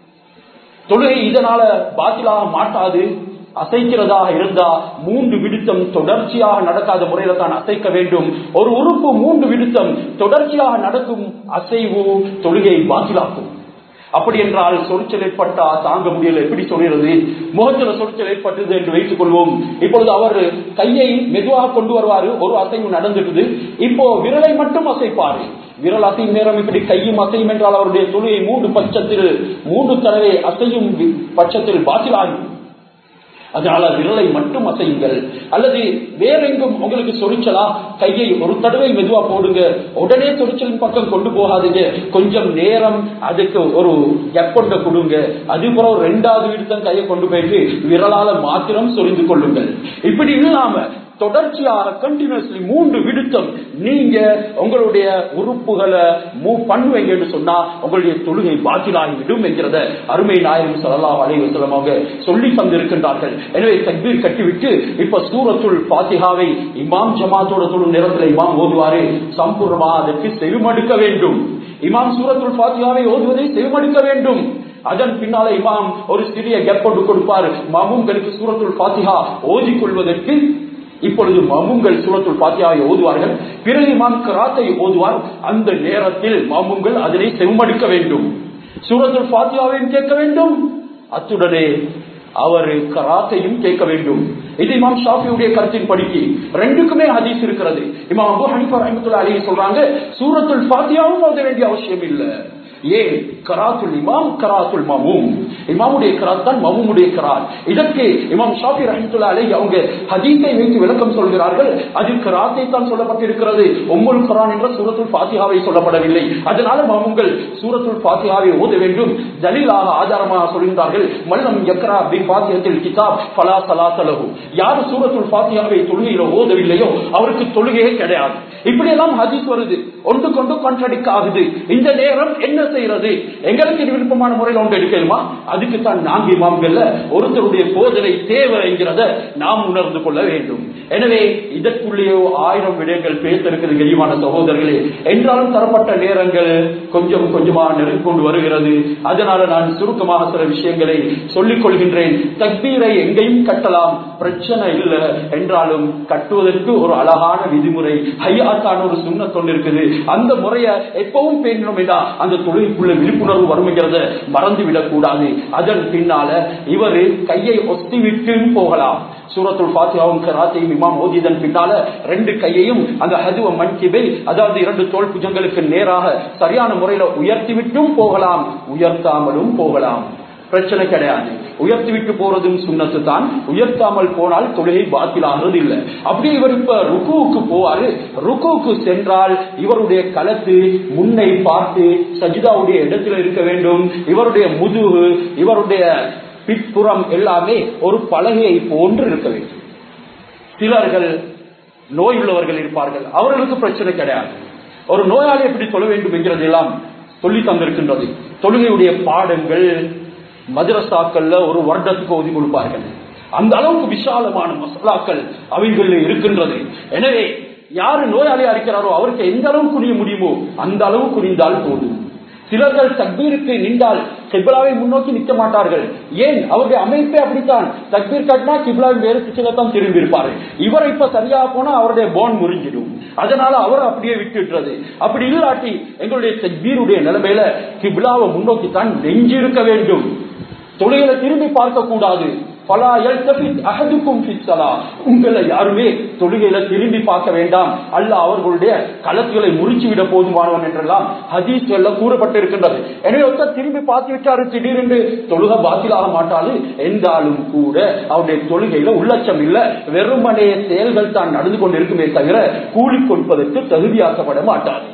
தொழுகை இதனால பாத்திலாக மாட்டாது அசைக்கிறதாக இருந்தா மூன்று விடுத்தம் தொடர்ச்சியாக நடக்காத முறையில தான் அசைக்க வேண்டும் ஒரு உறுப்பு மூன்று விடுத்தம் தொடர்ச்சியாக நடக்கும் அசைவு தொழுகையை பாத்திலாக்கும் அப்படி என்றால் சொரிச்சல் ஏற்பட்டா தாங்க முடியல எப்படி சொல்கிறது முகத்துல சொரிச்சல் ஏற்பட்டது என்று வைத்துக் கொள்வோம் இப்பொழுது அவர் கையை மெதுவாக கொண்டு வருவாரு ஒரு அசைவு நடந்துடுது இப்போ விரலை மட்டும் அசைப்பாரு விரல் அசையும் நேரம் இப்படி கையும் அசையும் என்றால் அவருடைய தொழுகை மூன்று பட்சத்தில் மூன்று தடவை அசையும் வி- பட்சத்தில் பாத்திலாகும் அதனால விரலை மட்டும் அசையுங்கள் அல்லது வேற எங்கும் உங்களுக்கு சொரிச்சலா கையை ஒரு தடவை மெதுவா போடுங்க உடனே சொரிச்சலின் பக்கம் கொண்டு போகாதீங்க கொஞ்சம் நேரம் அதுக்கு ஒரு எப்பொண்ட கொடுங்க அது பிறகு ஒரு ரெண்டாவது விடுத்தம் கையை கொண்டு போயிட்டு விரலால மாத்திரம் சொரிந்து கொள்ளுங்கள் இப்படி இல்லாம தொடர்ச்சியாக கண்டினியூஸ்லி மூன்று விடுத்தம் நீங்க உங்களுடைய உறுப்புகளை மூவ் பண்ணுவீங்க என்று சொன்னா உங்களுடைய தொழுகை பாத்திலாகிவிடும் என்கிறத அருமை நாயகம் ஸல்லல்லாஹு அலைஹி வஸல்லம் அவங்க சொல்லி தந்திருக்கின்றார்கள் எனவே தக்பீர் கட்டிவிட்டு இப்ப சூரத்துல் பாத்திஹாவை இமாம் ஜமாத்தோட தொழும் நேரத்தில் இமாம் ஓதுவாரு சம்பூர்ணமாக அதற்கு செவிமடுக்க வேண்டும் இமாம் சூரத்துல் பாத்திஹாவை ஓதுவதை செவிமடுக்க வேண்டும் அதன் பின்னால இமாம் ஒரு சிறிய கெப் கொண்டு கொடுப்பார் மாமுங்களுக்கு சூரத்துல் பாத்திஹா ஓதிக் கொள்வதற்கு இப்பொழுது மாமுங்கள் சூரத்துல் பாத்தியாவை ஓதுவார்கள் பிறகு இமாம் கராத்தை ஓதுவார் அந்த நேரத்தில் மாமுங்கள் அதனை செவமடுக்க வேண்டும் சூரத்துல் பாத்தியாவையும் கேட்க வேண்டும் அத்துடனே அவர் கராத்தையும் கேட்க வேண்டும் இது இமாம் ஷாஃபியுடைய கருத்தின் படிக்கு ரெண்டுக்குமே ஹதீஸ் இருக்கிறது இமாம் அபு ஹனிஃபா ரஹ்மத்துல்லாஹி அலைஹி சொல்றாங்க சூரத்துல் ஃபாத்தியாவும் ஓத வேண்டிய அவசியம் இல்லை ஏன் கராத்துல் இமாம் கராத்துல் மமூம் இமாமுடைய கராத் தான் மமூமுடைய கராத் இதற்கு இமாம் ஷாஃபி ரஹிமத்துல்லா அலை அவங்க ஹதீஸை வைத்து விளக்கம் சொல்கிறார்கள் அதில் கராத்தை தான் சொல்லப்பட்டிருக்கிறது உம்முல் குரான் என்ற சூரத்துல் ஃபாத்திஹாவை சொல்லப்படவில்லை அதனால மமூங்கள் சூரத்துல் ஃபாத்திஹாவை ஓத வேண்டும் ஜலீலாக ஆதாரமாக சொல்கின்றார்கள் மல்லம் யக்ரா பி ஃபாத்திஹத்தில் கிதாப் ஃபலா சலாசலஹு யார் சூரத்துல் ஃபாத்திஹாவை தொழுகையில ஓதவில்லையோ அவருக்கு தொழுகையே கிடையாது இப்படி எல்லாம் ஹதீஸ் வருது ஒன்று கொண்டு கான்ட்ரடிக் ஆகுது இந்த நேரம் என்ன செய்யறது எங்களுக்கு இது விருப்பமான முறையில் ஒன்று எடுக்கணுமா அதுக்கு தான் நான்கு இமாம்கள்ல ஒருத்தருடைய போதனை தேவை என்கிறத நாம் உணர்ந்து கொள்ள வேண்டும் எனவே இதற்குள்ளேயோ ஆயிரம் விடயங்கள் பேச இருக்குது கெளிவான சகோதரர்களே என்றாலும் தரப்பட்ட நேரங்கள் கொஞ்சம் கொஞ்சமாக நெருங்கி கொண்டு வருகிறது அதனால நான் சுருக்கமாக சில விஷயங்களை சொல்லிக் கொள்கின்றேன் தக்பீரை எங்கேயும் கட்டலாம் பிரச்சனை இல்லை என்றாலும் கட்டுவதற்கு ஒரு அழகான விதிமுறை ஹையாத்தான ஒரு சுண்ண தொண்டு இருக்குது அந்த முறையை எப்பவும் பேணணும் என்றா அந்த தொழிலுக்குள்ள விழிப்புணர்வு வரும்ங்கிறத மறந்து விடக்கூடாது அதன் பின்னால இவர் கையை ஒத்தி விட்டு போகலாம் சூரத்துல் பாத்தியாவும் கராத்தையும் இமாம் ஓதியதன் பின்னால ரெண்டு கையையும் அந்த ஹதுவ மன்கிபை அதாவது இரண்டு தோல் புஜங்களுக்கு நேராக சரியான முறையில உயர்த்தி விட்டும் போகலாம் உயர்த்தாமலும் போகலாம் பிரச்சனை கிடையாது உயர்த்தி விட்டு போறதும் சுண்ணத்து தான் உயர்த்தாமல் போனால் தொழுகை பாத்திலாகிறது இல்லை அப்படி இவர் இப்ப ருக்குவுக்கு போவாரு ருக்குவுக்கு சென்றால் இவருடைய களத்து முன்னை பார்த்து சஜிதாவுடைய இடத்துல இருக்க வேண்டும் இவருடைய முதுகு இவருடைய பிற்புறம் எல்லாமே ஒரு பலகையை போன்று இருக்க வேண்டும் சிலர்கள் நோய் உள்ளவர்கள் இருப்பார்கள் அவர்களுக்கு பிரச்சனை கிடையாது ஒரு நோயாளி எப்படி தொழ வேண்டும் என்கிறது எல்லாம் சொல்லி தந்திருக்கின்றது தொழுகையுடைய பாடங்கள் மதரசாக்கள்ல ஒரு வருடத்துக்கு ஒதுக்கி கொடுப்பார்கள் அந்த அளவுக்கு விசாலமான மசாலாக்கள் அவைகள் இருக்கின்றது எனவே யாரு நோயாளியா இருக்கிறாரோ அவருக்கு எந்த அளவு குனிய முடியுமோ அந்த அளவு குனிந்தால் போதும் சிலர்கள் தக்பீருக்கு நின்றால் கிப்லாவை முன்னோக்கி நிற்க மாட்டார்கள் ஏன் அவருடைய அமைப்பே அப்படித்தான் தக்பீர் கட்டினா கிப்லாவின் வேறு திசையில்தான் திரும்பி இருப்பாரு இவர் இப்ப சரியா போனா அவருடைய போன் முறிஞ்சிடும் அதனால அவர் அப்படியே விட்டுடுறது அப்படி இல்லாட்டி எங்களுடைய தக்பீருடைய நிலைமையில கிப்லாவை முன்னோக்கி தான் நெஞ்சிருக்க வேண்டும் தொழிலை திரும்பி பார்க்க கூடாது பலா எல்தபித் அகதுக்கும் பிச்சலா உங்களை யாருமே தொழுகையில திரும்பி பார்க்க வேண்டாம் அல்ல அவர்களுடைய களத்துகளை முறிச்சு விட போதுமானவன் என்றெல்லாம் ஹதீஸ் எல்லாம் கூறப்பட்டிருக்கின்றது எனவே ஒருத்தர் திரும்பி பார்த்து விட்டாரு திடீரென்று தொழுக பாத்திலாக மாட்டாது என்றாலும் கூட அவருடைய தொழுகையில உள்ளச்சம் இல்ல வெறுமனே செயல்கள் தான் நடந்து கொண்டிருக்குமே தவிர கூலி கொடுப்பதற்கு தகுதியாக்கப்பட மாட்டாது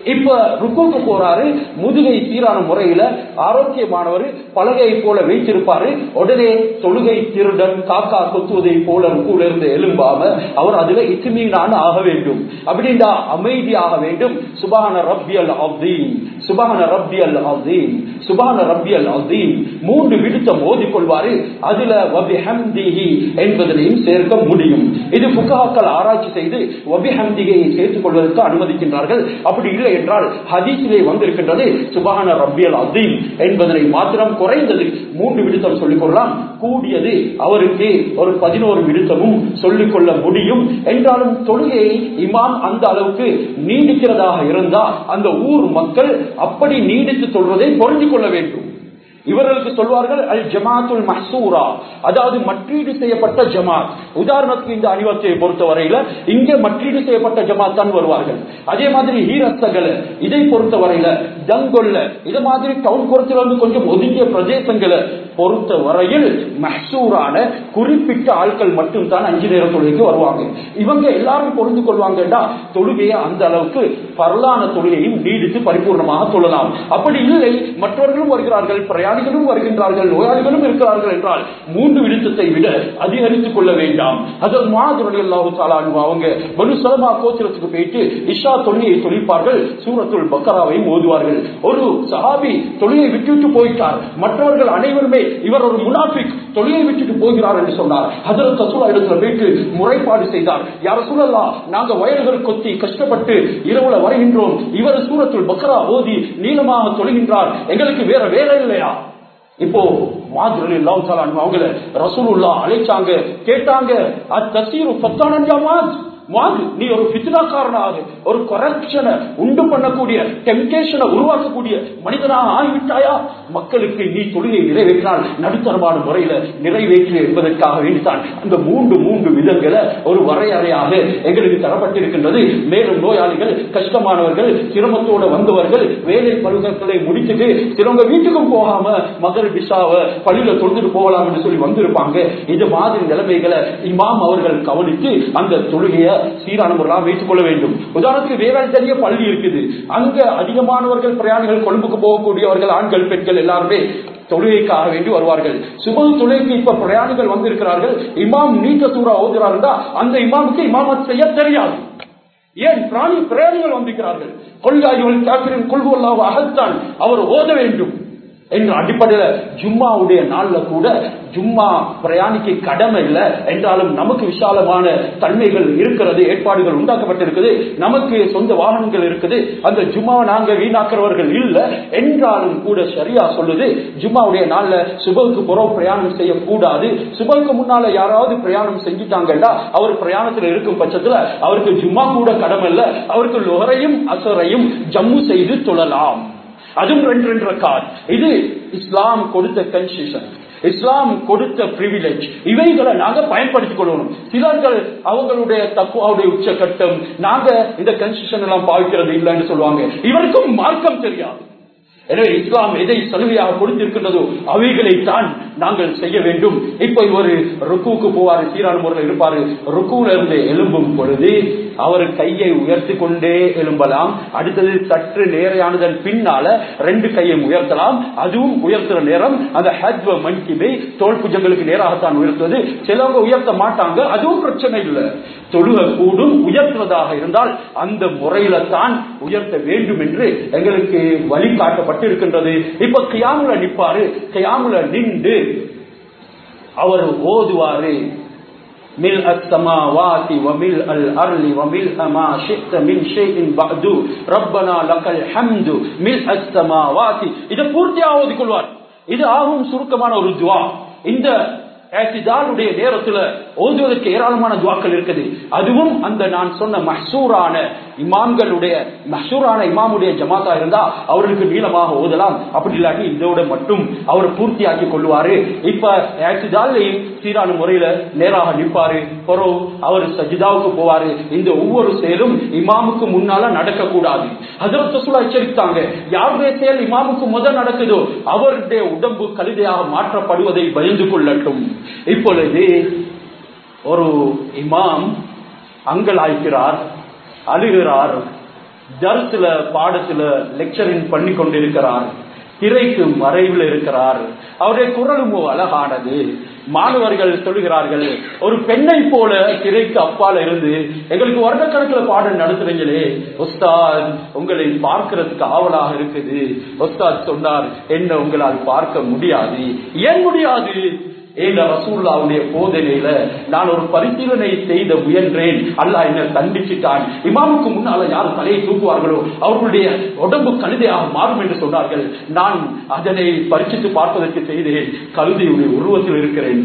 இப்ப ருக்குக்கு போறாரு முதுகை சீரான முறையில ஆரோக்கியமானவர் பலகையை போல வைத்திருப்பாரு உடனே தொழுகை திருடன் காக்கா கொத்துவதை போல ருக்குல இருந்து எழும்பாம அவர் அதுல இத்துமீனான ஆக வேண்டும் அப்படின்னா அமைதியாக வேண்டும் சுபான ரப்பியல் அப்தீன் சுபான ரப்பியல் அப்தீன் சுபான ரப்பியல் அப்தீன் மூன்று விடுத்தம் ஓதிக்கொள்வாரு அதுல வபிஹம்திஹி என்பதனையும் சேர்க்க முடியும் இது புகாக்கள் ஆராய்ச்சி செய்து வபிஹம்திகையை சேர்த்துக் கொள்வதற்கு அனுமதிக்கின்றார்கள் அப்படி இல்லை என்றால் ஹதீஸிலே வந்திருக்கின்றது சுபான ரப்பியல் அசீம் என்பதனை மாத்திரம் குறைந்தது மூன்று விடுத்தம் சொல்லிக் கொள்ளலாம் கூடியது அவருக்கு ஒரு பதினோரு விடுத்தமும் சொல்லிக் கொள்ள முடியும் என்றாலும் தொழுகையை இமாம் அந்த அளவுக்கு நீடிக்கிறதாக இருந்தால் அந்த ஊர் மக்கள் அப்படி நீடித்து சொல்வதை பொருந்திக் கொள்ள வேண்டும் இவர்களுக்கு சொல்வார்கள் அல் ஜமாத்துல் மஹசூரா அதாவது மற்றீடு செய்யப்பட்ட ஜமாத் உதாரணத்துக்கு இந்த அணிவத்தையை பொறுத்தவரையில இங்க மற்றீடு செய்யப்பட்ட ஜமாத் தான் வருவார்கள் அதே மாதிரி ஹீரத்தகல இதை பொறுத்தவரையில ஜங்கொல்ல இது மாதிரி டவுன் புறத்தில் வந்து கொஞ்சம் ஒதுங்கிய பிரதேசங்களை பொறுத்த வரையில் மஹசூரான குறிப்பிட்ட ஆட்கள் மட்டும் தான் அஞ்சு நேர தொழுகைக்கு வருவாங்க இவங்க எல்லாரும் பொருந்து கொள்வாங்கடா தொழுகையை அந்த அளவுக்கு பரலான தொழுகையும் நீடித்து பரிபூர்ணமாக சொல்லலாம் அப்படி இல்லை மற்றவர்களும் வருகிறார்கள் பிரயாணிகளும் வருகின்றார்கள் நோயாளிகளும் இருக்கிறார்கள் என்றால் மூன்று விடுத்தத்தை விட அதிகரித்துக் கொள்ள வேண்டாம் அதில் மாதிரி அல்லாஹு அவங்க பனு சலமா கோத்திரத்துக்கு போயிட்டு இஷா தொழுகையை தொழிப்பார்கள் சூரத்துள் பக்கராவையும் ஓதுவார்கள் ஒரு சஹாபி தொழிலை விட்டுவிட்டு போயிட்டார் மற்றவர்கள் அனைவருமே இவர் ஒரு முனாஃபிக் தொழிலை விட்டுட்டு போகிறார் என்று சொன்னார் ஹசரத் ரசூலா இடத்துல போயிட்டு முறைப்பாடு செய்தார் யார சொல்லலாம் நாங்க வயல்கள் கொத்தி கஷ்டப்பட்டு இரவுல வருகின்றோம் இவர் சூரத்துள் பக்கரா ஓதி நீளமாக தொழுகின்றார் எங்களுக்கு வேற வேலை இல்லையா இப்போ மாதிரி அவங்கள ரசூலுல்லா அழைச்சாங்க கேட்டாங்க அத்தசீரு பத்தானஞ்சா மாத் மாது நீ ஒரு பித்னாக்காரனாக ஒரு கரப்ஷனை உண்டு பண்ணக்கூடிய டெம்டேஷனை உருவாக்கக்கூடிய மனிதனாக ஆகிவிட்டாயா மக்களுக்கு நீ தொழுகை நிறைவேற்றினால் நடுத்தரமான முறையில நிறைவேற்று என்பதற்காக வேண்டித்தான் அந்த மூன்று மூன்று விதங்களை ஒரு வரையறையாக எங்களுக்கு தரப்பட்டிருக்கின்றது மேலும் நோயாளிகள் கஷ்டமானவர்கள் சிரமத்தோட வந்தவர்கள் வேலை பழுதங்களை முடிச்சுட்டு சிலவங்க வீட்டுக்கும் போகாம மகர் பிஷாவை பள்ளியில தொழுதுட்டு போகலாம் என்று சொல்லி வந்திருப்பாங்க இது மாதிரி நிலைமைகளை இமாம் அவர்கள் கவனித்து அந்த தொழுகையை சீரான முறையாக வைத்துக் கொள்ள வேண்டும் உதாரணத்துக்கு வேளாண்தறிய பள்ளி இருக்குது அங்க அதிகமானவர்கள் பிரயாணிகள் கொழும்புக்கு போகக்கூடியவர்கள் ஆண்கள் பெண்கள் எல்லாருமே தொழுகைக்காக வேண்டி வருவார்கள் சுப தொழுகைக்கு இப்ப பிரயாணிகள் வந்திருக்கிறார்கள் இமாம் நீட்ட சூறா ஓதுறாருந்தா அந்த இமாமுக்கு இமாமத் செய்ய தெரியாது ஏன் பிராணி பிரயாணிகள் வந்திருக்கிறார்கள் கொள்காய்கள் காப்பிரின் கொள்கொள்ளாவ அகத்தான் அவர் ஓத வேண்டும் என்ற அடிப்படையில ஜும்மாவுடைய நாள்ல கூட ஜும்மா பிரயாணிக்கு கடமை இல்லை என்றாலும் நமக்கு விசாலமான தன்மைகள் இருக்கிறது ஏற்பாடுகள் உண்டாக்கப்பட்டிருக்குது நமக்கு சொந்த வாகனங்கள் இருக்குது அந்த ஜும்மாவை நாங்க வீணாக்குறவர்கள் இல்லை என்றாலும் கூட சரியா சொல்லுது ஜும்மாவுடைய நாள்ல சுபகுக்கு புறம் பிரயாணம் செய்யக்கூடாது சுபகுக்கு முன்னால யாராவது பிரயாணம் செஞ்சுட்டாங்கன்னா அவர் பிரயாணத்தில் இருக்கும் பட்சத்துல அவருக்கு ஜும்மா கூட கடமை இல்லை அவருக்கு லொஹரையும் அசரையும் ஜம்மு செய்து தொழலாம் அதுவும் ரெண்டு ரெண்டு ரக்காத் இது இஸ்லாம் கொடுத்த கன்ஸ்டியூஷன் இஸ்லாம் கொடுத்த பிரிவிலேஜ் இவைகளை நாங்க பயன்படுத்திக் கொள்ளணும் சிலர்கள் அவங்களுடைய தக்குவாவுடைய உச்சகட்டம் நாங்க இந்த கன்ஸ்டியூஷன் எல்லாம் பாவிக்கிறது இல்லைன்னு சொல்லுவாங்க இவருக்கும் மார்க்கம் தெரியாது எனவே இஸ்லாம் எதை சலுகையாக கொடுத்திருக்கின்றதோ அவைகளைத்தான் நாங்கள் செய்ய வேண்டும் இப்ப ஒரு ருக்குவுக்கு போவாரு சீரான முறையில் இருப்பாரு ருக்குல இருந்து எழும்பும் பொழுது அவர் கையை உயர்த்தி கொண்டே எழும்பலாம் அடுத்தது சற்று நேரையானதன் பின்னால ரெண்டு கையை உயர்த்தலாம் அதுவும் உயர்த்துற நேரம் அந்த ஹஜ்வ மன்கிபை தோல் புஜங்களுக்கு நேராகத்தான் உயர்த்துவது சிலவங்க உயர்த்த மாட்டாங்க அதுவும் பிரச்சனை இல்லை தொழுக கூடும் உயர்த்துவதாக இருந்தால் அந்த முறையில தான் உயர்த்த வேண்டும் என்று எங்களுக்கு வழிகாட்டப்பட்டு இருக்கின்றது இப்ப கியாமுல நிப்பாரு கியாமுல நின்று அவர் ஓதுவாரு ملء السماوات وملء الأرض وملء ما شئت من شيء بعد ربنا لك الحمد ملء السماوات இது பூர்த்தியாக ஓதிக்கொள்வார் இது ஆகும் சுருக்கமான ஒரு துவா இந்த ஏத்திதாலுடைய நேரத்துல ஓதுவதற்கு ஏராளமான துவாக்கள் இருக்குது அதுவும் அந்த நான் சொன்ன மஹசூரான இமாம்களுடைய மஹசூரான இமாமுடைய ஜமாத்தா இருந்தா அவர்களுக்கு நீளமாக ஓதலாம் அப்படி இல்லாட்டி இதோட மட்டும் அவர் பூர்த்தியாக்கி கொள்வாரு இப்ப ஏத்திதாலையும் சீரான முறையில நேராக நிற்பாரு பிறகு அவர் சஜிதாவுக்கு போவாரு இந்த ஒவ்வொரு செயலும் இமாமுக்கு முன்னால நடக்கக்கூடாது ஹசரத் ரசூலா எச்சரித்தாங்க யாருடைய செயல் இமாமுக்கு முதல் நடக்குதோ அவருடைய உடம்பு கழுதையாக மாற்றப்படுவதை பயந்து கொள்ளட்டும் இப்பொழுது ஒரு இமாம் அங்கலாய்க்கிறார் அழுகிறார் தர்சுல பாடத்துல லெக்சரிங் பண்ணி கொண்டிருக்கிறார் திரைக்கு மறைவில் இருக்கிறார் அவருடைய குரலும் அழகானது மாணவர்கள் சொல்லுகிறார்கள் ஒரு பெண்ணை போல திரைக்கு அப்பால இருந்து எங்களுக்கு வருடக்கணக்கில் பாடம் நடத்துறீங்களே உஸ்தாத் உங்களை பார்க்கிறதுக்கு ஆவலாக இருக்குது உஸ்தாத் சொன்னார் என்ன உங்களால் பார்க்க முடியாது ஏன் முடியாது ஏன் ரசூல்லாவுடைய போதனையில நான் ஒரு பரிசீலனை செய்த முயன்றேன் அல்லாஹ் என்ன தண்டிச்சிட்டான் இமாமுக்கு முன்னால யார் தலையை தூக்குவார்களோ அவர்களுடைய உடம்பு கழுதையாக மாறும் என்று சொன்னார்கள் நான் அதனை பரிசித்து பார்ப்பதற்கு செய்தேன் கழுதையுடைய உருவத்தில் இருக்கிறேன்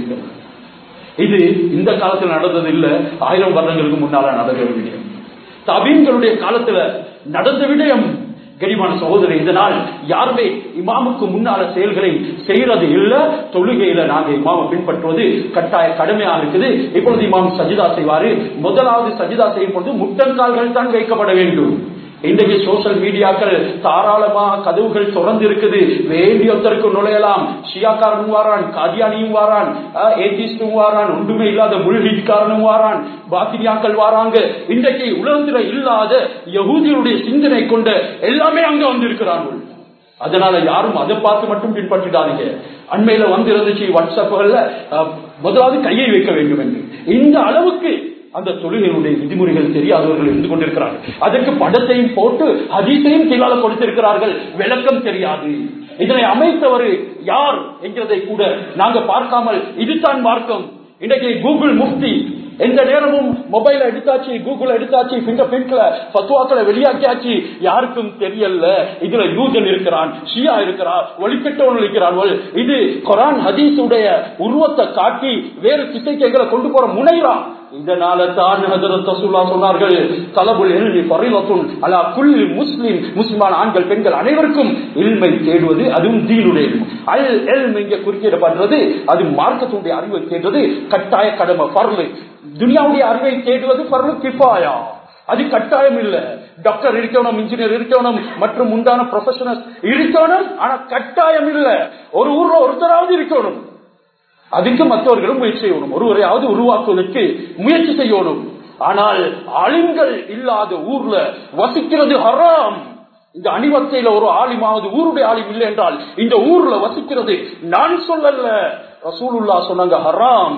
இது இந்த காலத்தில் நடந்தது இல்ல ஆயிரம் வருடங்களுக்கு முன்னால நடந்த விடயம் தபீன்களுடைய காலத்துல நடந்த விடயம் கரிமான சகோதரி இதனால் யாருமே இமாமுக்கு முன்னால செயல்களை செய்யறது இல்ல தொழுகையில நாங்க இமாம பின்பற்றுவது கட்டாய கடமையா இருக்குது இப்பொழுது இமாம் சஜிதா செய்வாரு முதலாவது சஜிதா செய்யும் பொழுது முட்டங்கால்கள் தான் வைக்கப்பட வேண்டும் இன்றைக்கு சோசியல் மீடியாக்கள் தாராளமா கதவுகள் திறந்து இருக்குது வேண்டியொருத்தருக்கு நுழையலாம் ஷியாக்காரனும் வாரான் காதியானியும் வாரான் ஏத்திஸ்டும் வாரான் ஒன்றுமே இல்லாத முழுகீட்காரனும் வாரான் பாத்திரியாக்கள் வாராங்க இன்றைக்கு உலகத்துல இல்லாத யகூதியுடைய சிந்தனை கொண்ட எல்லாமே அங்க வந்திருக்கிறார்கள் அதனால யாரும் அதை பார்த்து மட்டும் பின்பற்றிட்டாதீங்க அண்மையில வந்து இருந்துச்சு வாட்ஸ்அப்புகள்ல முதலாவது கையை வைக்க வேண்டும் என்று இந்த அளவுக்கு அந்த தொழுகைகளுடைய விதிமுறைகள் தெரியாதவர்கள் இருந்து கொண்டிருக்கிறார்கள் அதற்கு படத்தையும் போட்டு அதிசையும் கீழால கொடுத்திருக்கிறார்கள் விளக்கம் தெரியாது இதனை அமைத்தவர் யார் என்கிறதை கூட நாங்க பார்க்காமல் இதுதான் மார்க்கம் இன்றைக்கு கூகுள் முஃப்தி எந்த நேரமும் மொபைல எடுத்தாச்சு கூகுள் எடுத்தாச்சு பிங்கர் பிரிண்ட்ல பத்துவாக்களை வெளியாக்கியாச்சு யாருக்கும் தெரியல இதுல யூதன் இருக்கிறான் ஷியா இருக்கிறான் ஒளிப்பெற்றவன் இருக்கிறார்கள் இது கொரான் ஹதீஸுடைய உருவத்தை காட்டி வேறு திசைக்கு எங்களை கொண்டு போற முனைகிறான் இதனால தான் சொன்னார்கள் தலபுல் எல்வி பரிலத்துன் அலா குல் முஸ்லிம் முஸ்லிமான ஆண்கள் பெண்கள் அனைவருக்கும் இல்மை தேடுவது அதுவும் தீனுடைய அல் எல் இங்க குறிப்பிடப்படுறது அது மார்க்கத்துடைய அறிவை தேடுவது கட்டாய கடமை பர்வு துனியாவுடைய அறிவை தேடுவது பர்வு கிஃபாயா அது கட்டாயம் இல்ல டாக்டர் இருக்கணும் இன்ஜினியர் இருக்கணும் மற்றும் உண்டான ப்ரொஃபஷனல் இருக்கணும் ஆனா கட்டாயம் இல்ல ஒரு ஊர்ல ஒருத்தராவது இருக்கணும் அதுக்கு மற்றவர்களும் முயற்சி செய்யணும் ஒருவரையாவது உருவாக்குவதற்கு முயற்சி செய்யணும் ஆனால் ஆளுங்கள் இல்லாத ஊர்ல வசிக்கிறது ஹராம் இந்த அணிவத்தையில ஒரு ஆலிமாவது ஊருடைய ஆலிம் இல்லை என்றால் இந்த ஊர்ல வசிக்கிறது நான் சொல்லல ரசூலுல்லா சொன்னாங்க ஹராம்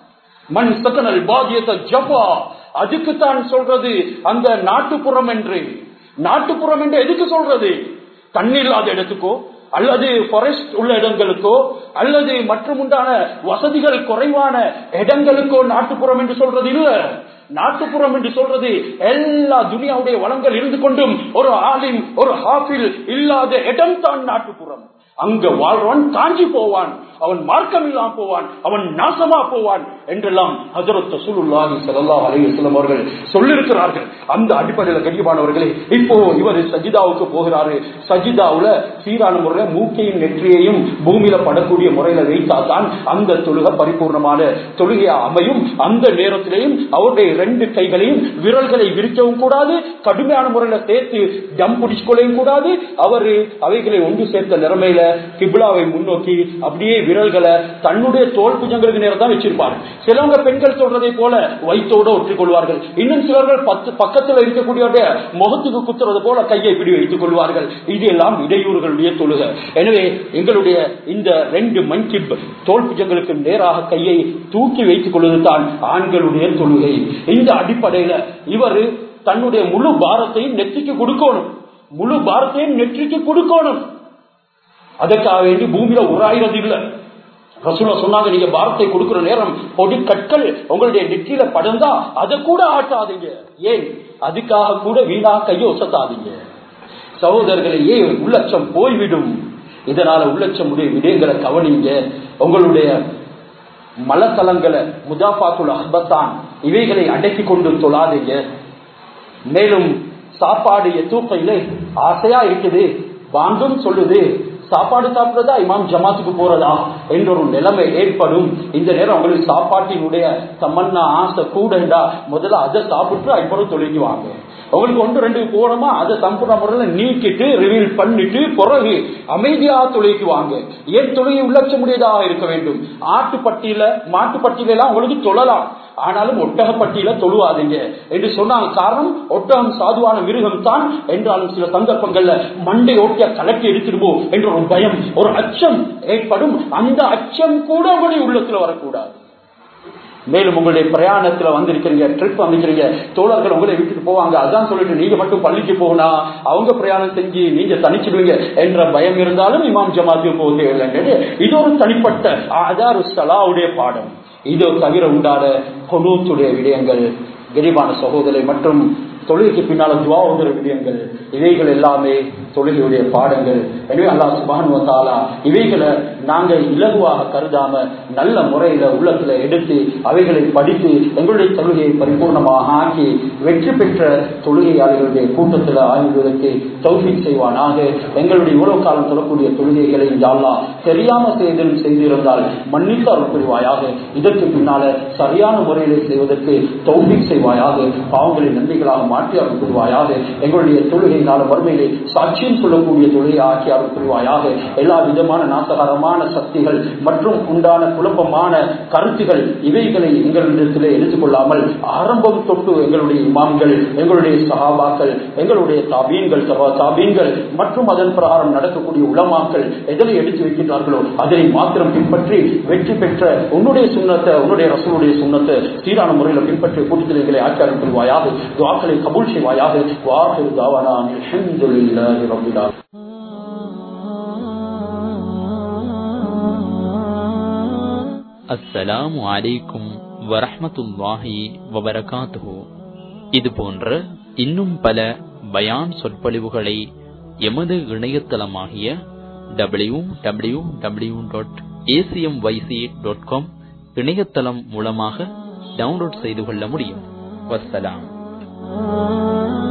மண் சக்கனல் பாதியத்தை ஜபா அதுக்குத்தான் சொல்றது அந்த நாட்டுப்புறம் என்று நாட்டுப்புறம் என்று எதுக்கு சொல்றது தண்ணி இல்லாத இடத்துக்கோ அல்லது ஃபாரஸ்ட் உள்ள இடங்களுக்கோ அல்லது மற்றும் உண்டான வசதிகள் குறைவான இடங்களுக்கோ நாட்டுப்புறம் என்று சொல்றது இல்ல நாட்டுப்புறம் என்று சொல்றது எல்லா துனியாவுடைய வளங்கள் இருந்து கொண்டும் ஒரு ஆலிம் ஒரு ஹாஃபில் இல்லாத இடம் தான் நாட்டுப்புறம் அங்க வாழ்றவன் காஞ்சி போவான் அவன் மார்க்கம் இல்லாம போவான் அவன் நாசமா போவான் என்றெல்லாம் ஹசரத் ரசூலுல்லாஹி ஸல்லல்லாஹு அலைஹி வஸல்லம் அவர்கள் சொல்லிருக்கிறார்கள் அந்த அடிப்படையில் கண்ணியமானவர்களே இப்போ இவர் சஜிதாவுக்கு போகிறாரு சஜிதாவுல சீரான முறையில மூக்கையும் நெற்றியையும் பூமியில படக்கூடிய முறையில வைத்தாதான் அந்த தொழுகை பரிபூர்ணமான தொழுகையா அமையும் அந்த நேரத்திலையும் அவருடைய ரெண்டு கைகளையும் விரல்களை விரிக்கவும் கூடாது கடுமையான முறையில சேர்த்து ஜம் பிடிச்சுக்கொள்ளையும் கூடாது அவரு அவைகளை ஒன்று சேர்த்த நிலைமையில கிபிலாவை முன்னோக்கி அப்படியே விரல்களை தன்னுடைய தோல் புஜங்களுக்கு நேரம் தான் வச்சிருப்பாரு சிலவங்க பெண்கள் சொல்றதை போல வயிற்றோட ஒற்றிக் கொள்வார்கள் இன்னும் சிலர்கள் பத்து பக்கத்தில் இருக்கக்கூடியவருடைய முகத்துக்கு குத்துறது போல கையை இப்படி வைத்துக் கொள்வார்கள் இது எல்லாம் இடையூறுகளுடைய தொழுகை எனவே எங்களுடைய இந்த ரெண்டு மஞ்சிப் தோல் புஜங்களுக்கு நேராக கையை தூக்கி வைத்துக் கொள்வதுதான் ஆண்களுடைய தொழுகை இந்த அடிப்படையில இவர் தன்னுடைய முழு பாரத்தையும் நெற்றிக்கு கொடுக்கணும் முழு பாரத்தையும் நெற்றிக்கு கொடுக்கணும் அதற்காக வேண்டி பூமியில உராயிறது இல்லை ரசூலா சொன்னாங்க நீங்க பாரத்தை கொடுக்கிற நேரம் பொடி கற்கள் உங்களுடைய நெற்றியில படந்தா அதை கூட ஆட்டாதீங்க ஏன் அதுக்காக கூட வீணா கையை ஒசத்தாதீங்க சகோதரர்களை ஏன் உள்ளட்சம் போய்விடும் இதனால உள்ளட்சம் உடைய விடயங்களை கவனிங்க உங்களுடைய மலத்தலங்களை முதாபாத்துல் அஹ்பத்தான் இவைகளை அடக்கி கொண்டு தொழாதீங்க மேலும் சாப்பாடு எத்தூக்கையில ஆசையா இருக்குது வாங்கும் சொல்லுது சாப்பாடு சாப்பிடுறதா இமாம் ஜமாத்துக்கு போறதா என்ற ஒரு நிலைமை ஏற்படும் இந்த நேரம் உங்களுக்கு சாப்பாட்டினுடைய தமன்னா ஆசை கூடண்டா முதல்ல அதை சாப்பிட்டு அப்புறம் தொழுகுவாங்க உங்களுக்கு ஒன்று ரெண்டு போனோமா அதை சம்பூர்ண முறையில் நீக்கிட்டு ரிவீல் பண்ணிட்டு பிறகு அமைதியாக தொழுகுவாங்க ஏன் தொழுகை உள்ளட்ச முடியதாக இருக்க வேண்டும் ஆட்டுப்பட்டியில மாட்டுப்பட்டியில எல்லாம் உங்களுக்கு தொழலாம் ஆனாலும் ஒட்டகப்பட்டியில தொழுவாதீங்க என்று சொன்னாங்க காரணம் ஒட்டகம் சாதுவான மிருகம் தான் என்றாலும் சில சந்தர்ப்பங்கள்ல மண்டை ஓட்டிய கலட்டி எடுத்துடுவோம் என்ற ஒரு பயம் ஒரு அச்சம் ஏற்படும் அந்த அச்சம் கூட உங்களுடைய உள்ளத்துல வரக்கூடாது மேலும் உங்களுடைய பிரயாணத்துல வந்திருக்கிறீங்க ட்ரிப் வந்திருக்கிறீங்க தோழர்கள் உங்களை விட்டுட்டு போவாங்க அதான் சொல்லிட்டு நீங்க மட்டும் பள்ளிக்கு போனா அவங்க பிரயாணம் செஞ்சு நீங்க தனிச்சிடுவீங்க என்ற பயம் இருந்தாலும் இமாம் ஜமாத்துக்கு போக தேவையில்லைன்றது இது ஒரு தனிப்பட்ட ஆதார் சலாவுடைய பாடம் இது தவிர உண்டான கொனூத்துடைய விடயங்கள் விரிவான சகோதரி மற்றும் தொழிலுக்கு பின்னால துவா ஓதுற விடயங்கள் இவைகள் எல்லாமே தொழிலுடைய பாடங்கள் எனவே அல்லா சுபான் வந்தாலா இவைகளை நாங்க இலகுவாக கருதாம நல்ல முறையில உள்ளத்துல எடுத்து அவைகளை படித்து எங்களுடைய தொழுகையை பரிபூர்ணமாக ஆக்கி வெற்றி பெற்ற தொழுகையாளர்களுடைய கூட்டத்தில் ஆய்வுவதற்கு தௌஃபிக் செய்வானாக எங்களுடைய இவ்வளவு காலம் தொடரக்கூடிய தொழுகைகளை யாழ்லா தெரியாம செய்தல் செய்திருந்தால் மன்னித்து அருள் புரிவாயாக இதற்கு பின்னால சரியான முறையிலே செய்வதற்கு தௌஃபிக் செய்வாயாக பாவங்களை நன்றிகளாக மாற்றி அருள் புரிவாயாக எங்களுடைய தொழுகையினால வறுமையிலே சாட்சியம் சொல்லக்கூடிய தொழிலை ஆக்கி அருள் புரிவாயாக எல்லா விதமான நாசகரமான சக்திகள் மற்றும் உண்டான குழப்பமான கருத்துகள் இவைகளை எங்களிடத்திலே எடுத்துக்கொள்ளாமல் ஆரம்பம் தொட்டு எங்களுடைய இமாம்கள் எங்களுடைய சகாபாக்கள் எங்களுடைய தாபீன்கள் சபா தாபீன்கள் மற்றும் அதன் பிரகாரம் நடக்கக்கூடிய உளமாக்கள் எதனை எடுத்து வைக்கின்றார்களோ அதனை மாத்திரம் பின்பற்றி வெற்றி பெற்ற உன்னுடைய சுண்ணத்தை உன்னுடைய ரசூலுடைய சுண்ணத்தை சீரான முறையில் பின்பற்றிய கூட்டத்தில் எங்களை ஆச்சாரம் புரிவாயாக துவாக்களை கபூல் செய்வாயாக வாக்கு தாவானா அல்ஹம்துலில்லாஹி ரப்பில் ஆலமீன் அஸ்ஸலாமு அலைக்கும் வரஹ்மத்துல்லாஹி வபரகாத்துஹு இது போன்ற இன்னும் பல பயான் சொற்பொழிவுகளை எமது இணையதளமாகிய W W W dot ACM YC dot com இணையதளம் மூலமாக டவுன்லோட் செய்து கொள்ள முடியும் வஸ்ஸலாம்